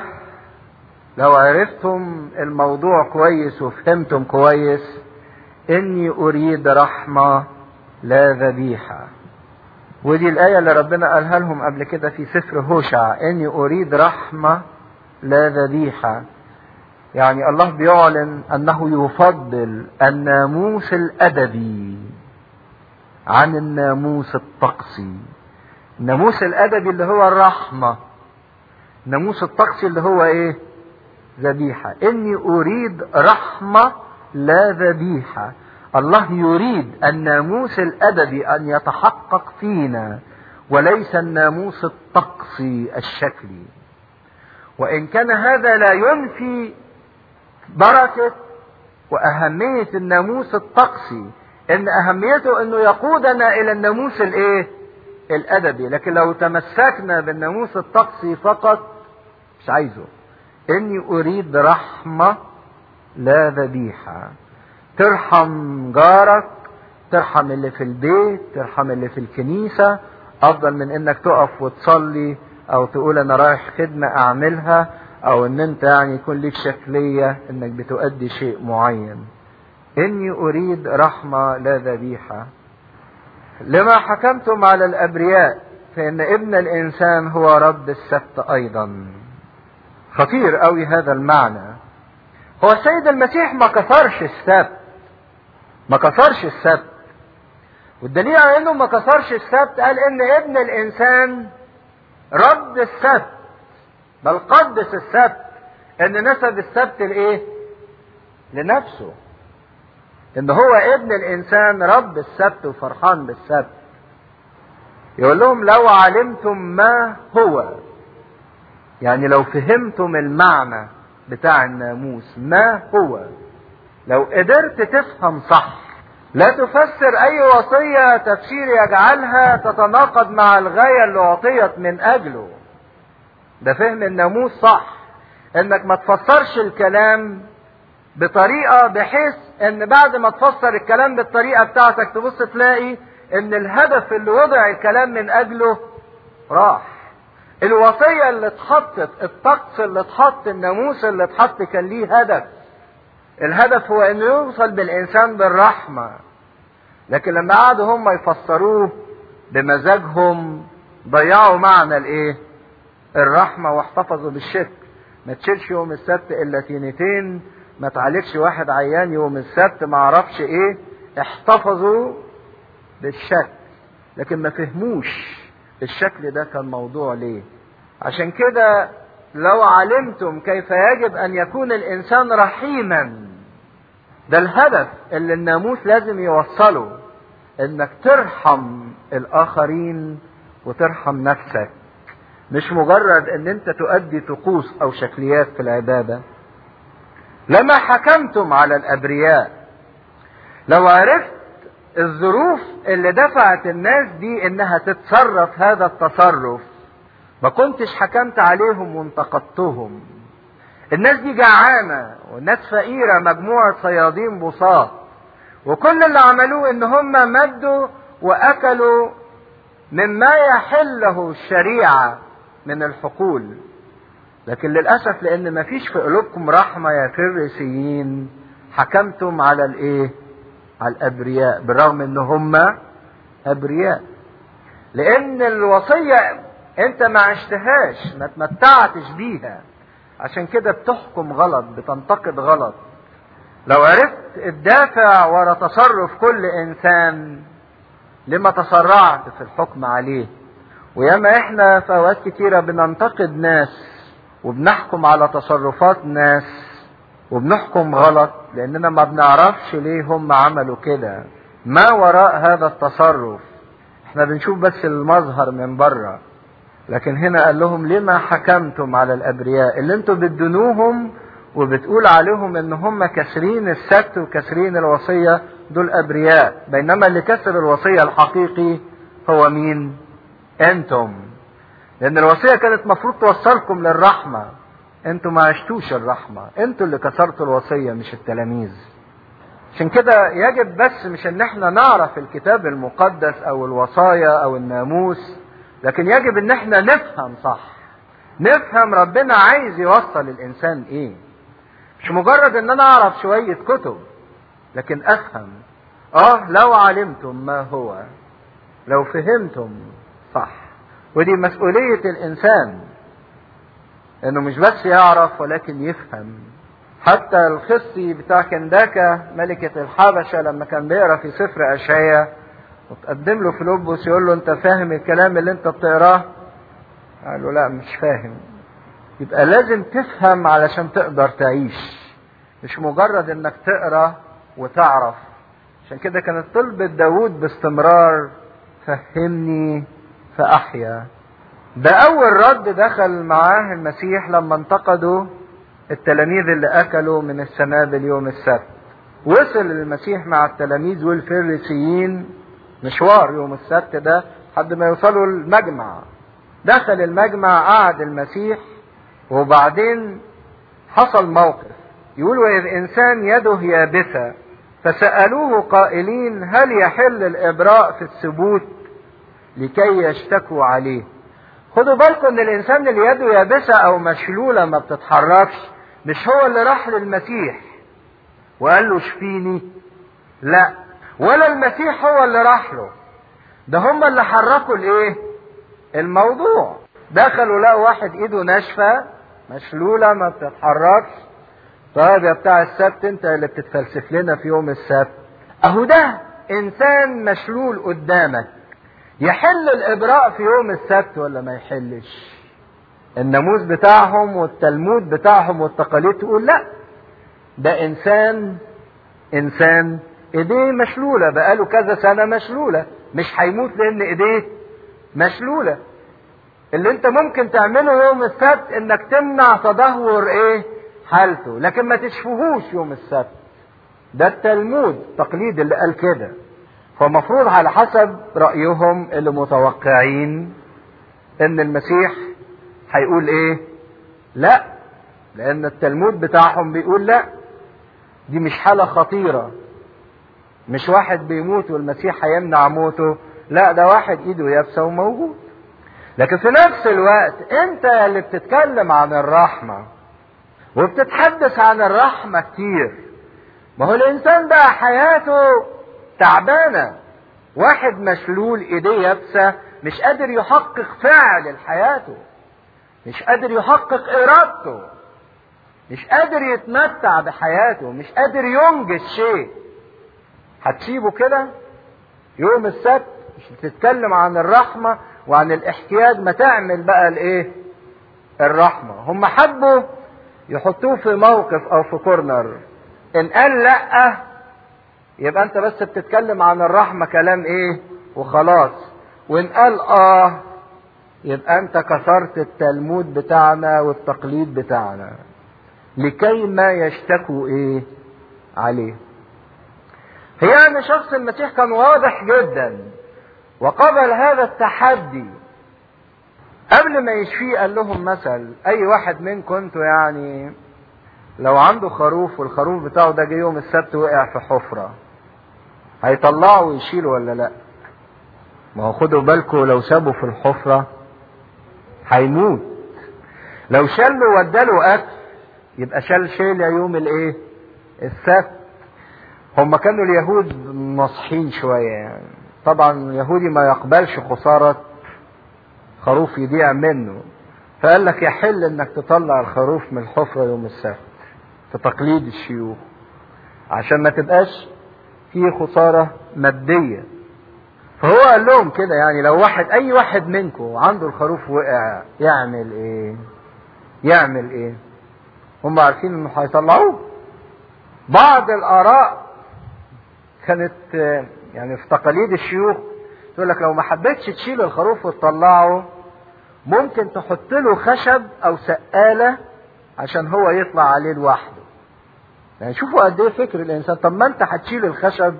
لو عرفتم الموضوع كويس وفهمتم كويس اني اريد رحمه لا ذبيحه ودي الآية اللي ربنا قالها لهم قبل كده في سفر هوشع إني أريد رحمة لا ذبيحة يعني الله بيعلن أنه يفضل الناموس الأدبي عن الناموس الطقسي الناموس الأدبي اللي هو الرحمة الناموس الطقسي اللي هو إيه ذبيحة إني أريد رحمة لا ذبيحة الله يريد الناموس الادبي ان يتحقق فينا وليس الناموس الطقسي الشكلي وان كان هذا لا ينفي بركه واهميه الناموس الطقسي ان اهميته انه يقودنا الى الناموس الايه الادبي لكن لو تمسكنا بالناموس الطقسي فقط مش عايزه اني اريد رحمة لا ذبيحة ترحم جارك ترحم اللي في البيت ترحم اللي في الكنيسة افضل من انك تقف وتصلي او تقول انا رايح خدمة اعملها او ان انت يعني يكون ليك شكلية انك بتؤدي شيء معين اني اريد رحمة لا ذبيحة لما حكمتم على الابرياء فان ابن الانسان هو رب السبت ايضا خطير قوي هذا المعنى هو السيد المسيح ما كسرش السبت ما كسرش السبت والدليل على انه ما كسرش السبت قال ان ابن الانسان رب السبت بل قدس السبت ان نسب السبت لايه لنفسه ان هو ابن الانسان رب السبت وفرحان بالسبت يقول لهم لو علمتم ما هو يعني لو فهمتم المعنى بتاع الناموس ما هو لو قدرت تفهم صح لا تفسر اي وصية تفسير يجعلها تتناقض مع الغاية اللي اعطيت من اجله ده فهم الناموس صح انك ما تفسرش الكلام بطريقة بحيث ان بعد ما تفسر الكلام بالطريقة بتاعتك تبص تلاقي ان الهدف اللي وضع الكلام من اجله راح الوصية اللي اتحطت الطقس اللي اتحط الناموس اللي اتحط كان ليه هدف الهدف هو انه يوصل بالانسان بالرحمة لكن لما قعدوا هم يفسروه بمزاجهم ضيعوا معنى الايه الرحمة واحتفظوا بالشكل ما تشيلش يوم السبت الا تينتين ما تعالجش واحد عيان يوم السبت ما عرفش ايه احتفظوا بالشكل لكن ما فهموش الشكل ده كان موضوع ليه عشان كده لو علمتم كيف يجب ان يكون الانسان رحيما ده الهدف اللي الناموس لازم يوصله انك ترحم الاخرين وترحم نفسك مش مجرد ان انت تؤدي طقوس او شكليات في العبادة لما حكمتم على الابرياء لو عرفت الظروف اللي دفعت الناس دي انها تتصرف هذا التصرف ما كنتش حكمت عليهم وانتقدتهم الناس دي جعانة والناس فقيرة مجموعة صيادين بساط وكل اللي عملوه ان هم مدوا واكلوا مما يحله الشريعة من الحقول لكن للأسف لأن مفيش في قلوبكم رحمة يا فريسيين حكمتم على الإيه؟ على الأبرياء بالرغم إن هم أبرياء لأن الوصية أنت ما عشتهاش ما تمتعتش بيها عشان كده بتحكم غلط بتنتقد غلط لو عرفت الدافع ورا تصرف كل إنسان لما تسرعت في الحكم عليه وياما احنا في اوقات كتيره بننتقد ناس وبنحكم على تصرفات ناس وبنحكم غلط لاننا ما بنعرفش ليه هم عملوا كده ما وراء هذا التصرف احنا بنشوف بس المظهر من بره لكن هنا قال لهم لما حكمتم على الابرياء اللي انتوا بتدنوهم وبتقول عليهم ان هم كسرين السبت وكسرين الوصيه دول ابرياء بينما اللي كسر الوصيه الحقيقي هو مين انتم لان الوصيه كانت مفروض توصلكم للرحمه انتوا ما عشتوش الرحمه انتوا اللي كسرتوا الوصيه مش التلاميذ عشان كده يجب بس مش ان احنا نعرف الكتاب المقدس او الوصايا او الناموس لكن يجب ان احنا نفهم صح نفهم ربنا عايز يوصل الانسان ايه مش مجرد ان انا اعرف شويه كتب لكن افهم اه لو علمتم ما هو لو فهمتم صح ودي مسؤولية الإنسان إنه مش بس يعرف ولكن يفهم حتى الخصي بتاع كنداكا ملكة الحبشة لما كان بيقرا في سفر أشعيا وتقدم له فيلبس يقول له أنت فاهم الكلام اللي أنت بتقراه؟ قال له لا مش فاهم يبقى لازم تفهم علشان تقدر تعيش مش مجرد انك تقرا وتعرف عشان كده كانت طلبة داود باستمرار فهمني فأحيا ده أول رد دخل معاه المسيح لما انتقدوا التلاميذ اللي أكلوا من السنابل يوم السبت وصل المسيح مع التلاميذ والفريسيين مشوار يوم السبت ده لحد ما يوصلوا المجمع دخل المجمع قعد المسيح وبعدين حصل موقف يقول وإذ إنسان يده يابسة فسألوه قائلين هل يحل الإبراء في الثبوت لكي يشتكوا عليه خدوا بالكم ان الانسان اللي يده يابسة او مشلولة ما بتتحركش مش هو اللي راح للمسيح وقال له اشفيني لا ولا المسيح هو اللي راح له ده هم اللي حركوا الايه الموضوع دخلوا لقوا واحد ايده ناشفة مشلولة ما بتتحركش طيب يا بتاع السبت انت اللي بتتفلسف لنا في يوم السبت اهو ده انسان مشلول قدامك يحل الابراء في يوم السبت ولا ما يحلش الناموس بتاعهم والتلمود بتاعهم والتقاليد تقول لا ده انسان انسان ايديه مشلولة بقاله كذا سنة مشلولة مش هيموت لان ايديه مشلولة اللي انت ممكن تعمله يوم السبت انك تمنع تدهور ايه حالته لكن ما تشفهوش يوم السبت ده التلمود التقليد اللي قال كده فمفروض على حسب رأيهم اللي متوقعين ان المسيح هيقول ايه لا لان التلمود بتاعهم بيقول لا دي مش حالة خطيرة مش واحد بيموت والمسيح هيمنع موته لا ده واحد ايده يابسة وموجود لكن في نفس الوقت انت اللي بتتكلم عن الرحمة وبتتحدث عن الرحمة كتير ما هو الانسان بقى حياته تعبانة واحد مشلول ايديه يابسة مش قادر يحقق فعل لحياته مش قادر يحقق ارادته مش قادر يتمتع بحياته مش قادر ينجز شيء هتسيبه كده يوم السبت مش بتتكلم عن الرحمة وعن الاحتياج ما تعمل بقى الايه الرحمة هم حبوا يحطوه في موقف او في كورنر ان قال لا يبقى انت بس بتتكلم عن الرحمة كلام ايه وخلاص وان قال اه يبقى انت كسرت التلمود بتاعنا والتقليد بتاعنا لكي ما يشتكوا ايه عليه هي ان شخص المسيح كان واضح جدا وقبل هذا التحدي قبل ما يشفيه قال لهم مثل اي واحد منكم انتوا يعني لو عنده خروف والخروف بتاعه ده جه يوم السبت وقع في حفرة هيطلعه ويشيله ولا لا ما هو خدوا بالكم لو سابه في الحفرة هيموت لو شاله واداله اكل يبقى شال شيلة يوم الايه السبت هم كانوا اليهود ناصحين شوية يعني طبعا اليهودي ما يقبلش خسارة خروف يضيع منه فقال لك يحل انك تطلع الخروف من الحفرة يوم السبت في تقليد الشيوخ عشان ما تبقاش في خسارة مادية فهو قال لهم كده يعني لو واحد اي واحد منكم عنده الخروف وقع يعمل ايه يعمل ايه هم عارفين انه هيطلعوه بعض الاراء كانت يعني في تقاليد الشيوخ تقول لك لو ما حبيتش تشيل الخروف وتطلعه ممكن تحط له خشب او سقالة عشان هو يطلع عليه لوحده يعني شوفوا قد ايه فكر الانسان طب ما انت هتشيل الخشب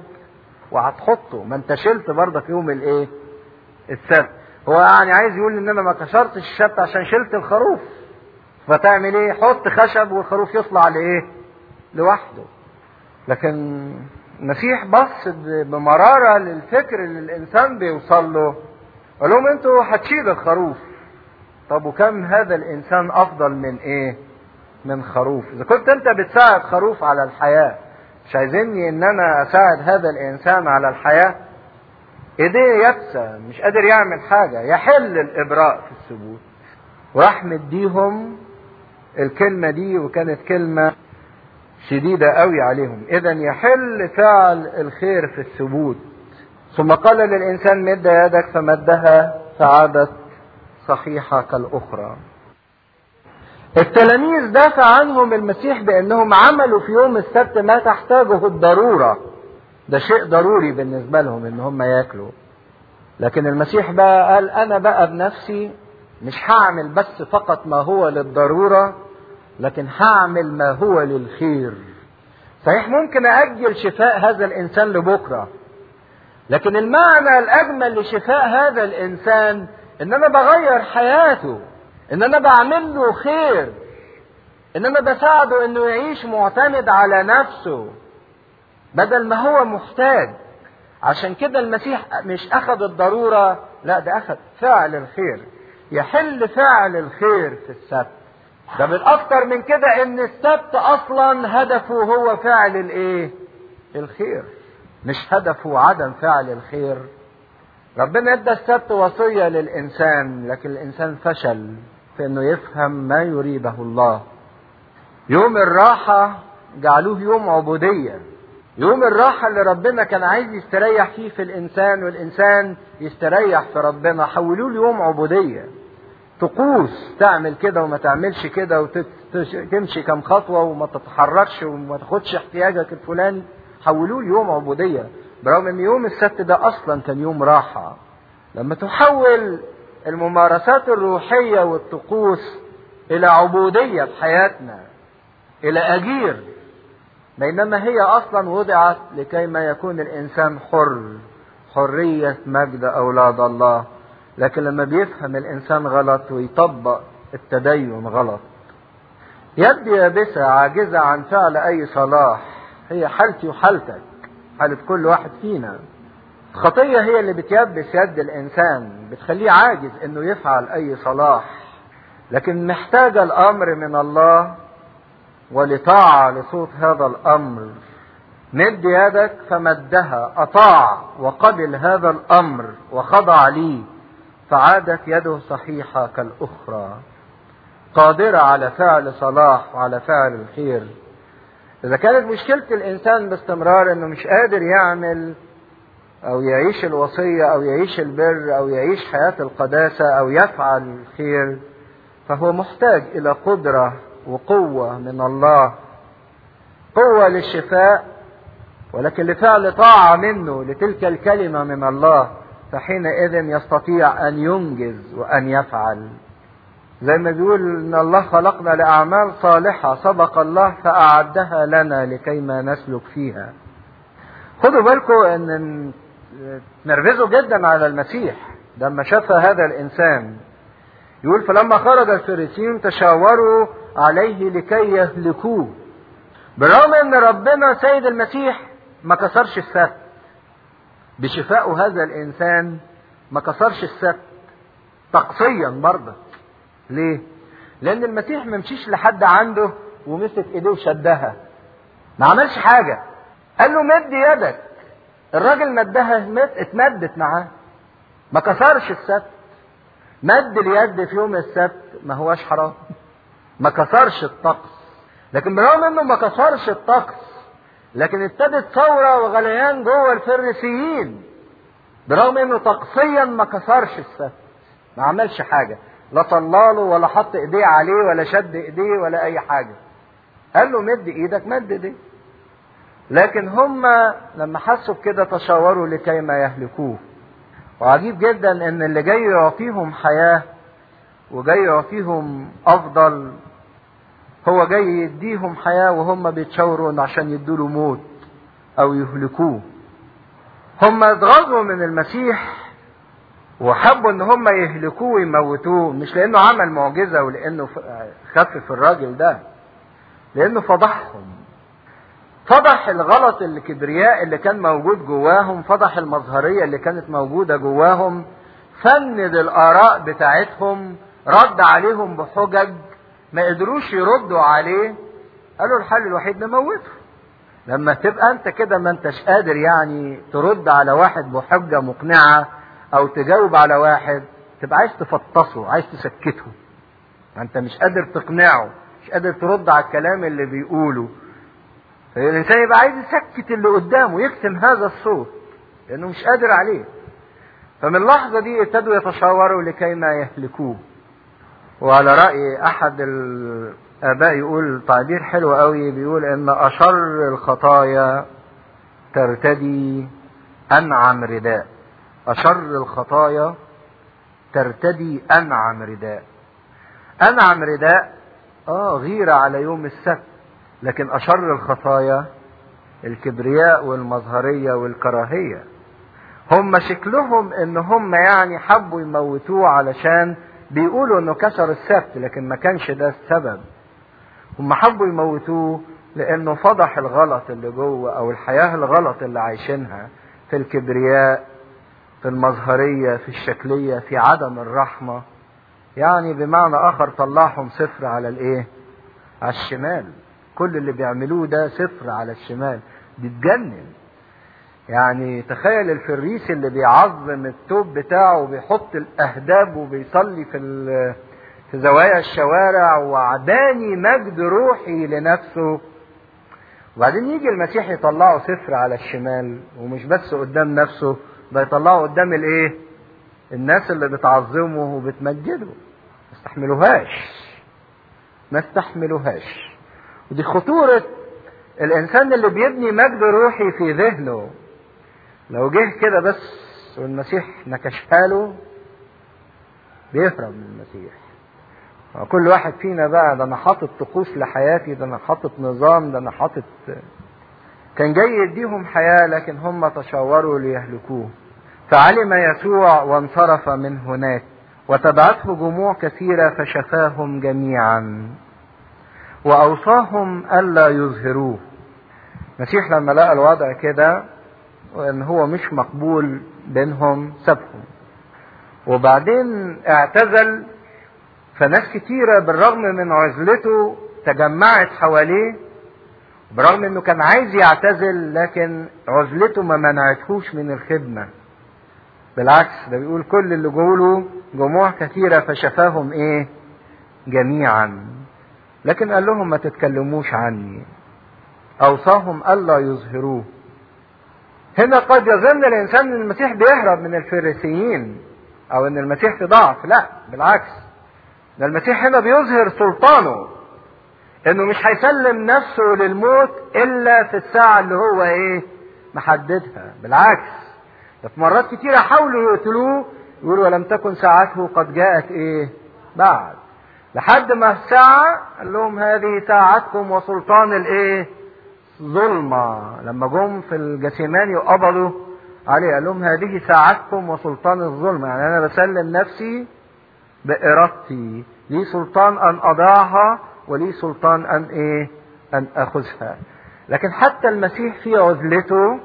وهتحطه ما انت شلت برضك يوم الايه السبت هو يعني عايز يقول ان انا ما كسرتش السبت عشان شلت الخروف فتعمل ايه حط خشب والخروف يطلع لايه لوحده لكن المسيح بص بمرارة للفكر اللي الانسان بيوصل له قال لهم انتوا هتشيل الخروف طب وكم هذا الانسان افضل من ايه من خروف اذا كنت انت بتساعد خروف على الحياة مش عايزيني ان انا اساعد هذا الانسان على الحياة ايديه يابسة مش قادر يعمل حاجة يحل الابراء في الثبوت وراح مديهم الكلمة دي وكانت كلمة شديدة قوي عليهم اذا يحل فعل الخير في الثبوت ثم قال للانسان مد يدك فمدها فعادت صحيحة كالاخرى التلاميذ دافع عنهم المسيح بانهم عملوا في يوم السبت ما تحتاجه الضرورة ده شيء ضروري بالنسبة لهم ان هم ياكلوا لكن المسيح بقى قال انا بقى بنفسي مش هعمل بس فقط ما هو للضرورة لكن هعمل ما هو للخير صحيح ممكن اجل شفاء هذا الانسان لبكرة لكن المعنى الاجمل لشفاء هذا الانسان ان انا بغير حياته ان انا بعمل له خير ان انا بساعده انه يعيش معتمد على نفسه بدل ما هو محتاج عشان كده المسيح مش اخذ الضرورة لا ده اخذ فعل الخير يحل فعل الخير في السبت ده بالاكتر من كده ان السبت اصلا هدفه هو فعل الايه الخير مش هدفه عدم فعل الخير ربنا ادى السبت وصية للانسان لكن الانسان فشل في انه يفهم ما يريده الله يوم الراحة جعلوه يوم عبودية يوم الراحة اللي ربنا كان عايز يستريح فيه في الإنسان والإنسان يستريح في ربنا حولوه ليوم عبودية طقوس تعمل كده وما تعملش كده وتمشي كم خطوة وما تتحركش وما تاخدش احتياجك الفلاني حولوه ليوم عبودية برغم ان يوم السبت ده اصلا كان يوم راحة لما تحول الممارسات الروحية والطقوس الى عبودية في حياتنا الى اجير بينما هي اصلا وضعت لكي ما يكون الانسان حر حرية مجد اولاد الله لكن لما بيفهم الانسان غلط ويطبق التدين غلط يد يابسة عاجزة عن فعل اي صلاح هي حالتي وحالتك حالة كل واحد فينا الخطية هي اللي بتيبس يد الانسان بتخليه عاجز انه يفعل اي صلاح لكن محتاجة الامر من الله ولطاعة لصوت هذا الأمر مد يدك فمدها أطاع وقبل هذا الأمر وخضع لي فعادت يده صحيحة كالأخرى قادرة على فعل صلاح وعلى فعل الخير إذا كانت مشكلة الإنسان باستمرار إنه مش قادر يعمل أو يعيش الوصية أو يعيش البر أو يعيش حياة القداسة أو يفعل الخير فهو محتاج إلى قدرة وقوة من الله قوة للشفاء ولكن لفعل طاعة منه لتلك الكلمة من الله فحينئذ يستطيع أن ينجز وأن يفعل زي ما بيقول إن الله خلقنا لأعمال صالحة سبق الله فأعدها لنا لكي ما نسلك فيها خدوا بالكم أن نرفزوا جدا على المسيح لما شاف هذا الإنسان يقول فلما خرج الفريسيين تشاوروا عليه لكي يهلكوه بالرغم ان ربنا سيد المسيح ما كسرش السبت بشفائه هذا الانسان ما كسرش السبت تقصيا برضه ليه لان المسيح ما مشيش لحد عنده ومسك ايديه وشدها ما عملش حاجه قال له مد يدك الراجل مدها اتمدت معاه ما كسرش السبت مد اليد في يوم السبت ما هواش حرام ما كسرش الطقس لكن برغم انه ما كسرش الطقس لكن ابتدت ثورة وغليان جوه الفريسيين برغم انه طقسيا ما كسرش السبت ما عملش حاجة لا طلاله ولا حط ايديه عليه ولا شد ايديه ولا اي حاجة قال له مد ايدك مد ايديه لكن هم لما حسوا بكده تشاوروا لكي ما يهلكوه وعجيب جدا ان اللي جاي يعطيهم حياة وجاي يعطيهم افضل هو جاي يديهم حياة وهم بيتشاوروا عشان يدوا موت او يهلكوه هم اتغاظوا من المسيح وحبوا ان هم يهلكوه ويموتوه مش لانه عمل معجزة ولانه خفف الراجل ده لانه فضحهم فضح الغلط الكبرياء اللي كان موجود جواهم فضح المظهرية اللي كانت موجودة جواهم فند الآراء بتاعتهم رد عليهم بحجج ما قدروش يردوا عليه قالوا الحل الوحيد نموته لما تبقى انت كده ما انتش قادر يعني ترد على واحد بحجة مقنعة او تجاوب على واحد تبقى عايز تفطسه عايز تسكته انت مش قادر تقنعه مش قادر ترد على الكلام اللي بيقوله الانسان يبقى عايز يسكت اللي قدامه يكتم هذا الصوت لانه مش قادر عليه فمن اللحظه دي ابتدوا يتشاوروا لكي ما يهلكوه وعلى راي احد الاباء يقول تعبير حلو قوي بيقول ان اشر الخطايا ترتدي انعم رداء اشر الخطايا ترتدي انعم رداء انعم رداء اه غيره على يوم السبت لكن أشر الخطايا الكبرياء والمظهرية والكراهية هم شكلهم ان هم يعني حبوا يموتوه علشان بيقولوا انه كسر السبت لكن ما كانش ده السبب هم حبوا يموتوه لانه فضح الغلط اللي جوه او الحياه الغلط اللي عايشينها في الكبرياء في المظهريه في الشكليه في عدم الرحمه يعني بمعنى اخر طلعهم صفر على الايه على الشمال كل اللي بيعملوه ده صفر على الشمال بيتجنن يعني تخيل الفريس اللي بيعظم التوب بتاعه وبيحط الاهداب وبيصلي في في زوايا الشوارع وعداني مجد روحي لنفسه وبعدين يجي المسيح يطلعه صفر على الشمال ومش بس قدام نفسه ده يطلعه قدام الايه الناس اللي بتعظمه وبتمجده ما استحملوهاش ما استحملوهاش ودي خطورة الإنسان اللي بيبني مجد روحي في ذهنه لو جه كده بس والمسيح نكشها له بيهرب من المسيح كل واحد فينا بقى ده انا حاطط طقوس لحياتي ده انا حاطط نظام ده انا حاطط كان جاي يديهم حياة لكن هم تشاوروا ليهلكوه فعلم يسوع وانصرف من هناك وتبعته جموع كثيرة فشفاهم جميعا وأوصاهم ألا يظهروه المسيح لما لقى الوضع كده وان هو مش مقبول بينهم سابهم وبعدين اعتزل فناس كتيرة بالرغم من عزلته تجمعت حواليه برغم انه كان عايز يعتزل لكن عزلته ما منعتهوش من الخدمة بالعكس ده بيقول كل اللي جوله جموع كثيرة فشفاهم ايه جميعا لكن قال لهم ما تتكلموش عني اوصاهم الا يظهروه هنا قد يظن الانسان ان المسيح بيهرب من الفريسيين او ان المسيح في ضعف لا بالعكس ده المسيح هنا بيظهر سلطانه انه مش هيسلم نفسه للموت الا في الساعة اللي هو ايه محددها بالعكس ده في مرات كتيرة حاولوا يقتلوه يقولوا ولم تكن ساعته قد جاءت ايه بعد لحد ما الساعة قال لهم هذه ساعتكم وسلطان الايه ظلمة لما جم في الجسيمان وقبضوا عليه قال لهم هذه ساعتكم وسلطان الظلمة يعني أنا بسلم نفسي بإرادتي لي سلطان أن أضعها ولي سلطان أن إيه أن أخذها لكن حتى المسيح في عزلته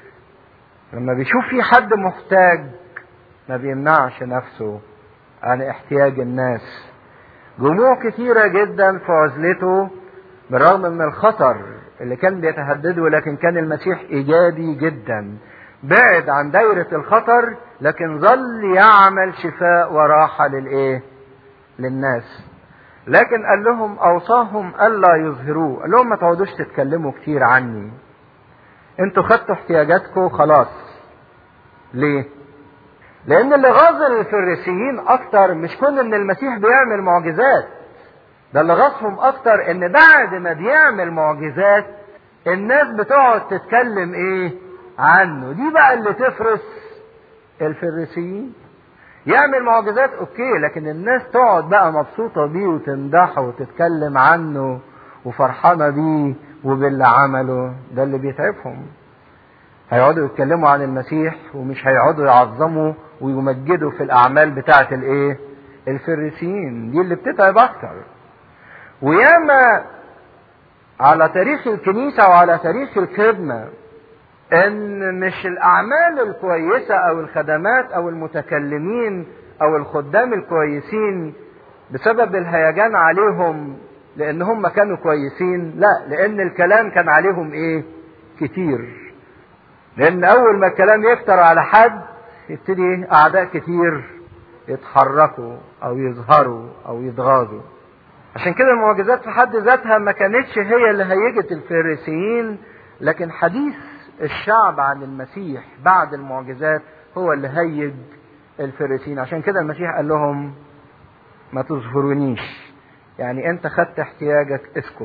لما بيشوف في حد محتاج ما بيمنعش نفسه عن احتياج الناس جموع كثيرة جدا في عزلته بالرغم من الخطر اللي كان بيتهدده لكن كان المسيح ايجابي جدا بعد عن دايرة الخطر لكن ظل يعمل شفاء وراحة للايه للناس لكن قال لهم اوصاهم الا يظهروه قال لهم ما تقعدوش تتكلموا كتير عني انتوا خدتوا احتياجاتكم خلاص ليه لان اللي غاظ الفريسيين اكتر مش كون ان المسيح بيعمل معجزات ده اللي غاصهم اكتر ان بعد ما بيعمل معجزات الناس بتقعد تتكلم ايه عنه دي بقى اللي تفرس الفريسيين يعمل معجزات اوكي لكن الناس تقعد بقى مبسوطة بيه وتمدحه وتتكلم عنه وفرحانة بيه وباللي عمله ده اللي بيتعبهم هيقعدوا يتكلموا عن المسيح ومش هيقعدوا يعظموا ويمجدوا في الاعمال بتاعه الايه الفريسيين دي اللي بتتعب اكتر وياما على تاريخ الكنيسة وعلى تاريخ الخدمة ان مش الاعمال الكويسة او الخدمات او المتكلمين او الخدام الكويسين بسبب الهيجان عليهم لان هم كانوا كويسين لا لان الكلام كان عليهم ايه كتير لان اول ما الكلام يكتر على حد يبتدي اعداء كتير يتحركوا او يظهروا او يتغاظوا عشان كده المعجزات في حد ذاتها ما كانتش هي اللي هيجت الفريسيين لكن حديث الشعب عن المسيح بعد المعجزات هو اللي هيج الفريسيين عشان كده المسيح قال لهم ما تظهرونيش يعني انت خدت احتياجك اسكت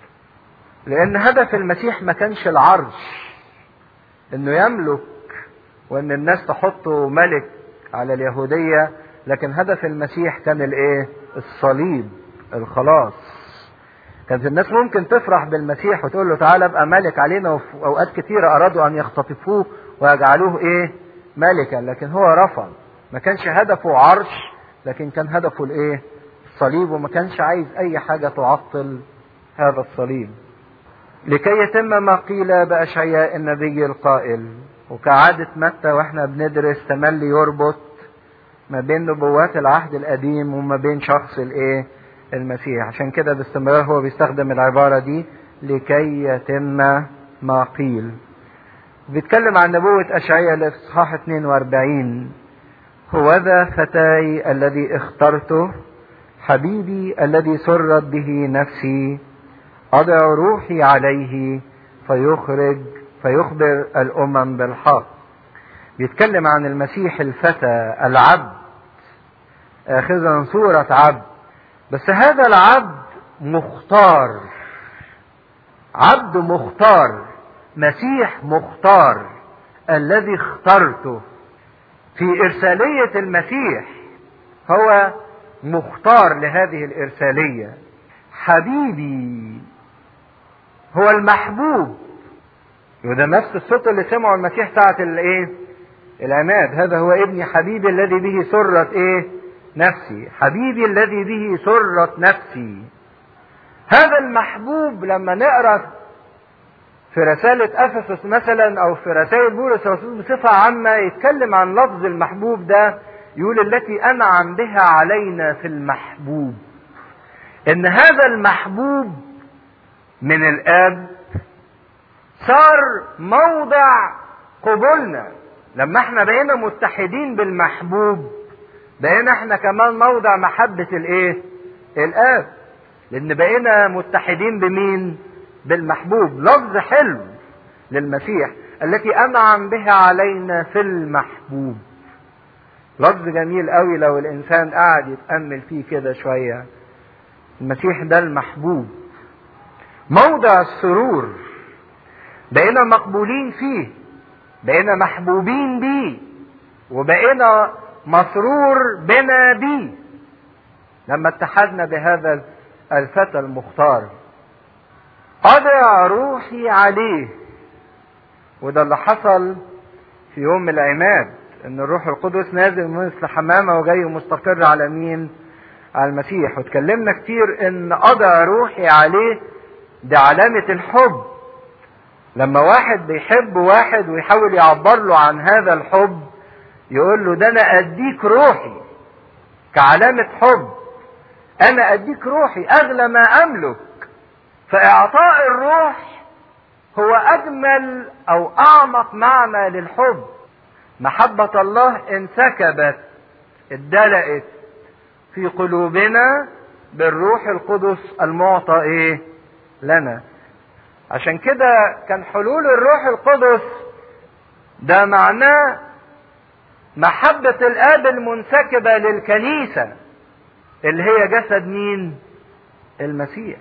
لان هدف المسيح ما كانش العرش انه يملك وان الناس تحطه ملك على اليهودية لكن هدف المسيح كان الايه الصليب الخلاص كانت الناس ممكن تفرح بالمسيح وتقول له تعالى ابقى ملك علينا وفي اوقات كتيرة ارادوا ان يختطفوه ويجعلوه ايه ملكا لكن هو رفض ما كانش هدفه عرش لكن كان هدفه الايه الصليب وما كانش عايز اي حاجة تعطل هذا الصليب لكي يتم ما قيل بأشعياء النبي القائل وكعادة متى واحنا بندرس تملي يربط ما بين نبوات العهد القديم وما بين شخص الايه المسيح عشان كده باستمرار هو بيستخدم العبارة دي لكي يتم ما قيل بيتكلم عن نبوة أشعياء الإصحاح 42 هوذا فتاي الذي اخترته حبيبي الذي سرت به نفسي أضع روحي عليه فيخرج فيخبر الأمم بالحق بيتكلم عن المسيح الفتى العبد آخذا صورة عبد بس هذا العبد مختار عبد مختار مسيح مختار الذي اخترته في إرسالية المسيح هو مختار لهذه الإرسالية حبيبي هو المحبوب وده نفس الصوت اللي سمعه المسيح ساعة الايه العماد هذا هو ابني حبيبي الذي به سرت ايه نفسي حبيبي الذي به سرت نفسي هذا المحبوب لما نقرا في رسالة أفسس مثلا أو في رسائل بولس الرسول بصفة عامة يتكلم عن لفظ المحبوب ده يقول التي أنعم بها علينا في المحبوب إن هذا المحبوب من الآب صار موضع قبولنا لما احنا بقينا متحدين بالمحبوب بقينا احنا كمان موضع محبة الايه الآب لأن بقينا متحدين بمين بالمحبوب لفظ حلو للمسيح التي أنعم بها علينا في المحبوب لفظ جميل قوي لو الإنسان قاعد يتأمل فيه كده شوية المسيح ده المحبوب موضع السرور بقينا مقبولين فيه بقينا محبوبين بيه وبقينا مسرور بنا بيه لما اتحدنا بهذا الفتى المختار أضع روحي عليه وده اللي حصل في يوم العماد ان الروح القدس نازل مثل حمامة وجاي مستقر على مين على المسيح واتكلمنا كتير ان اضع روحي عليه دي علامة الحب لما واحد بيحب واحد ويحاول يعبر له عن هذا الحب يقول له ده انا اديك روحي كعلامة حب انا اديك روحي اغلى ما املك فاعطاء الروح هو اجمل او اعمق معنى للحب محبة الله انسكبت اتدلقت في قلوبنا بالروح القدس المعطى ايه لنا عشان كده كان حلول الروح القدس ده معناه محبة الآب المنسكبة للكنيسة اللي هي جسد مين؟ المسيح.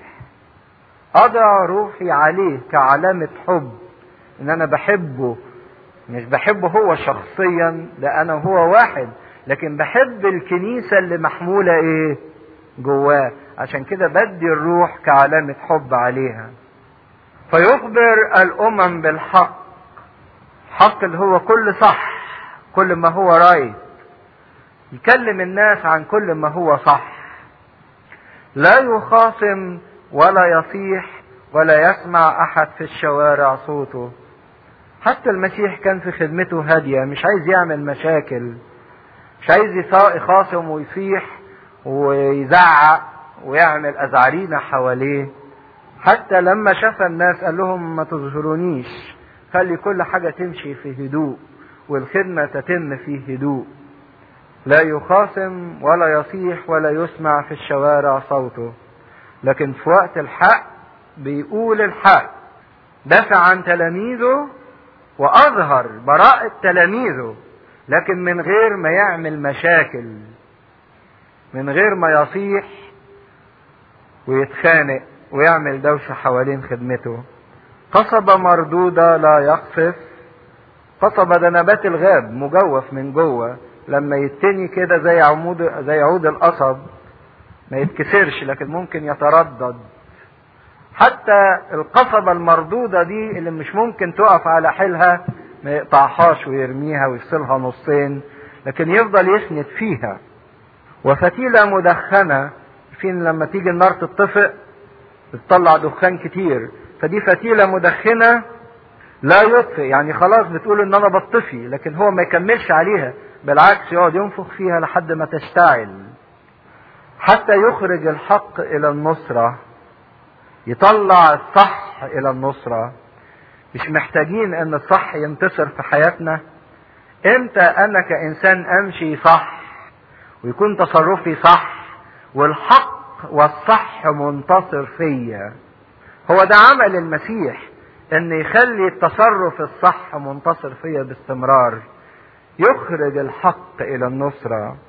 أضع روحي عليه كعلامة حب إن أنا بحبه مش بحبه هو شخصيا ده أنا هو واحد لكن بحب الكنيسة اللي محمولة إيه؟ جواه عشان كده بدي الروح كعلامة حب عليها. فيخبر الأمم بالحق حق اللي هو كل صح كل ما هو رايت يكلم الناس عن كل ما هو صح لا يخاصم ولا يصيح ولا يسمع احد في الشوارع صوته حتى المسيح كان في خدمته هادية مش عايز يعمل مشاكل مش عايز يخاصم ويصيح ويزعق ويعمل أزعرينة حواليه حتى لما شاف الناس قال لهم ما تظهرونيش خلي كل حاجة تمشي في هدوء والخدمة تتم في هدوء لا يخاصم ولا يصيح ولا يسمع في الشوارع صوته لكن في وقت الحق بيقول الحق دافع عن تلاميذه وأظهر براءة تلاميذه لكن من غير ما يعمل مشاكل من غير ما يصيح ويتخانق ويعمل دوشة حوالين خدمته قصبة مردودة لا يقصف قصبة ده نبات الغاب مجوف من جوه لما يتني كده زي عمود زي عود القصب ما يتكسرش لكن ممكن يتردد حتى القصبة المردودة دي اللي مش ممكن تقف على حيلها ما يقطعهاش ويرميها ويفصلها نصين لكن يفضل يسند فيها وفتيلة مدخنة فين لما تيجي النار تطفئ بتطلع دخان كتير فدي فتيلة مدخنة لا يطفئ يعني خلاص بتقول ان انا بطفي لكن هو ما يكملش عليها بالعكس يقعد ينفخ فيها لحد ما تشتعل حتى يخرج الحق الى النصرة يطلع الصح الى النصرة مش محتاجين ان الصح ينتصر في حياتنا امتى انا كانسان امشي صح ويكون تصرفي صح والحق والصح منتصر فيا هو ده عمل المسيح ان يخلي التصرف الصح منتصر فيا باستمرار يخرج الحق الى النصره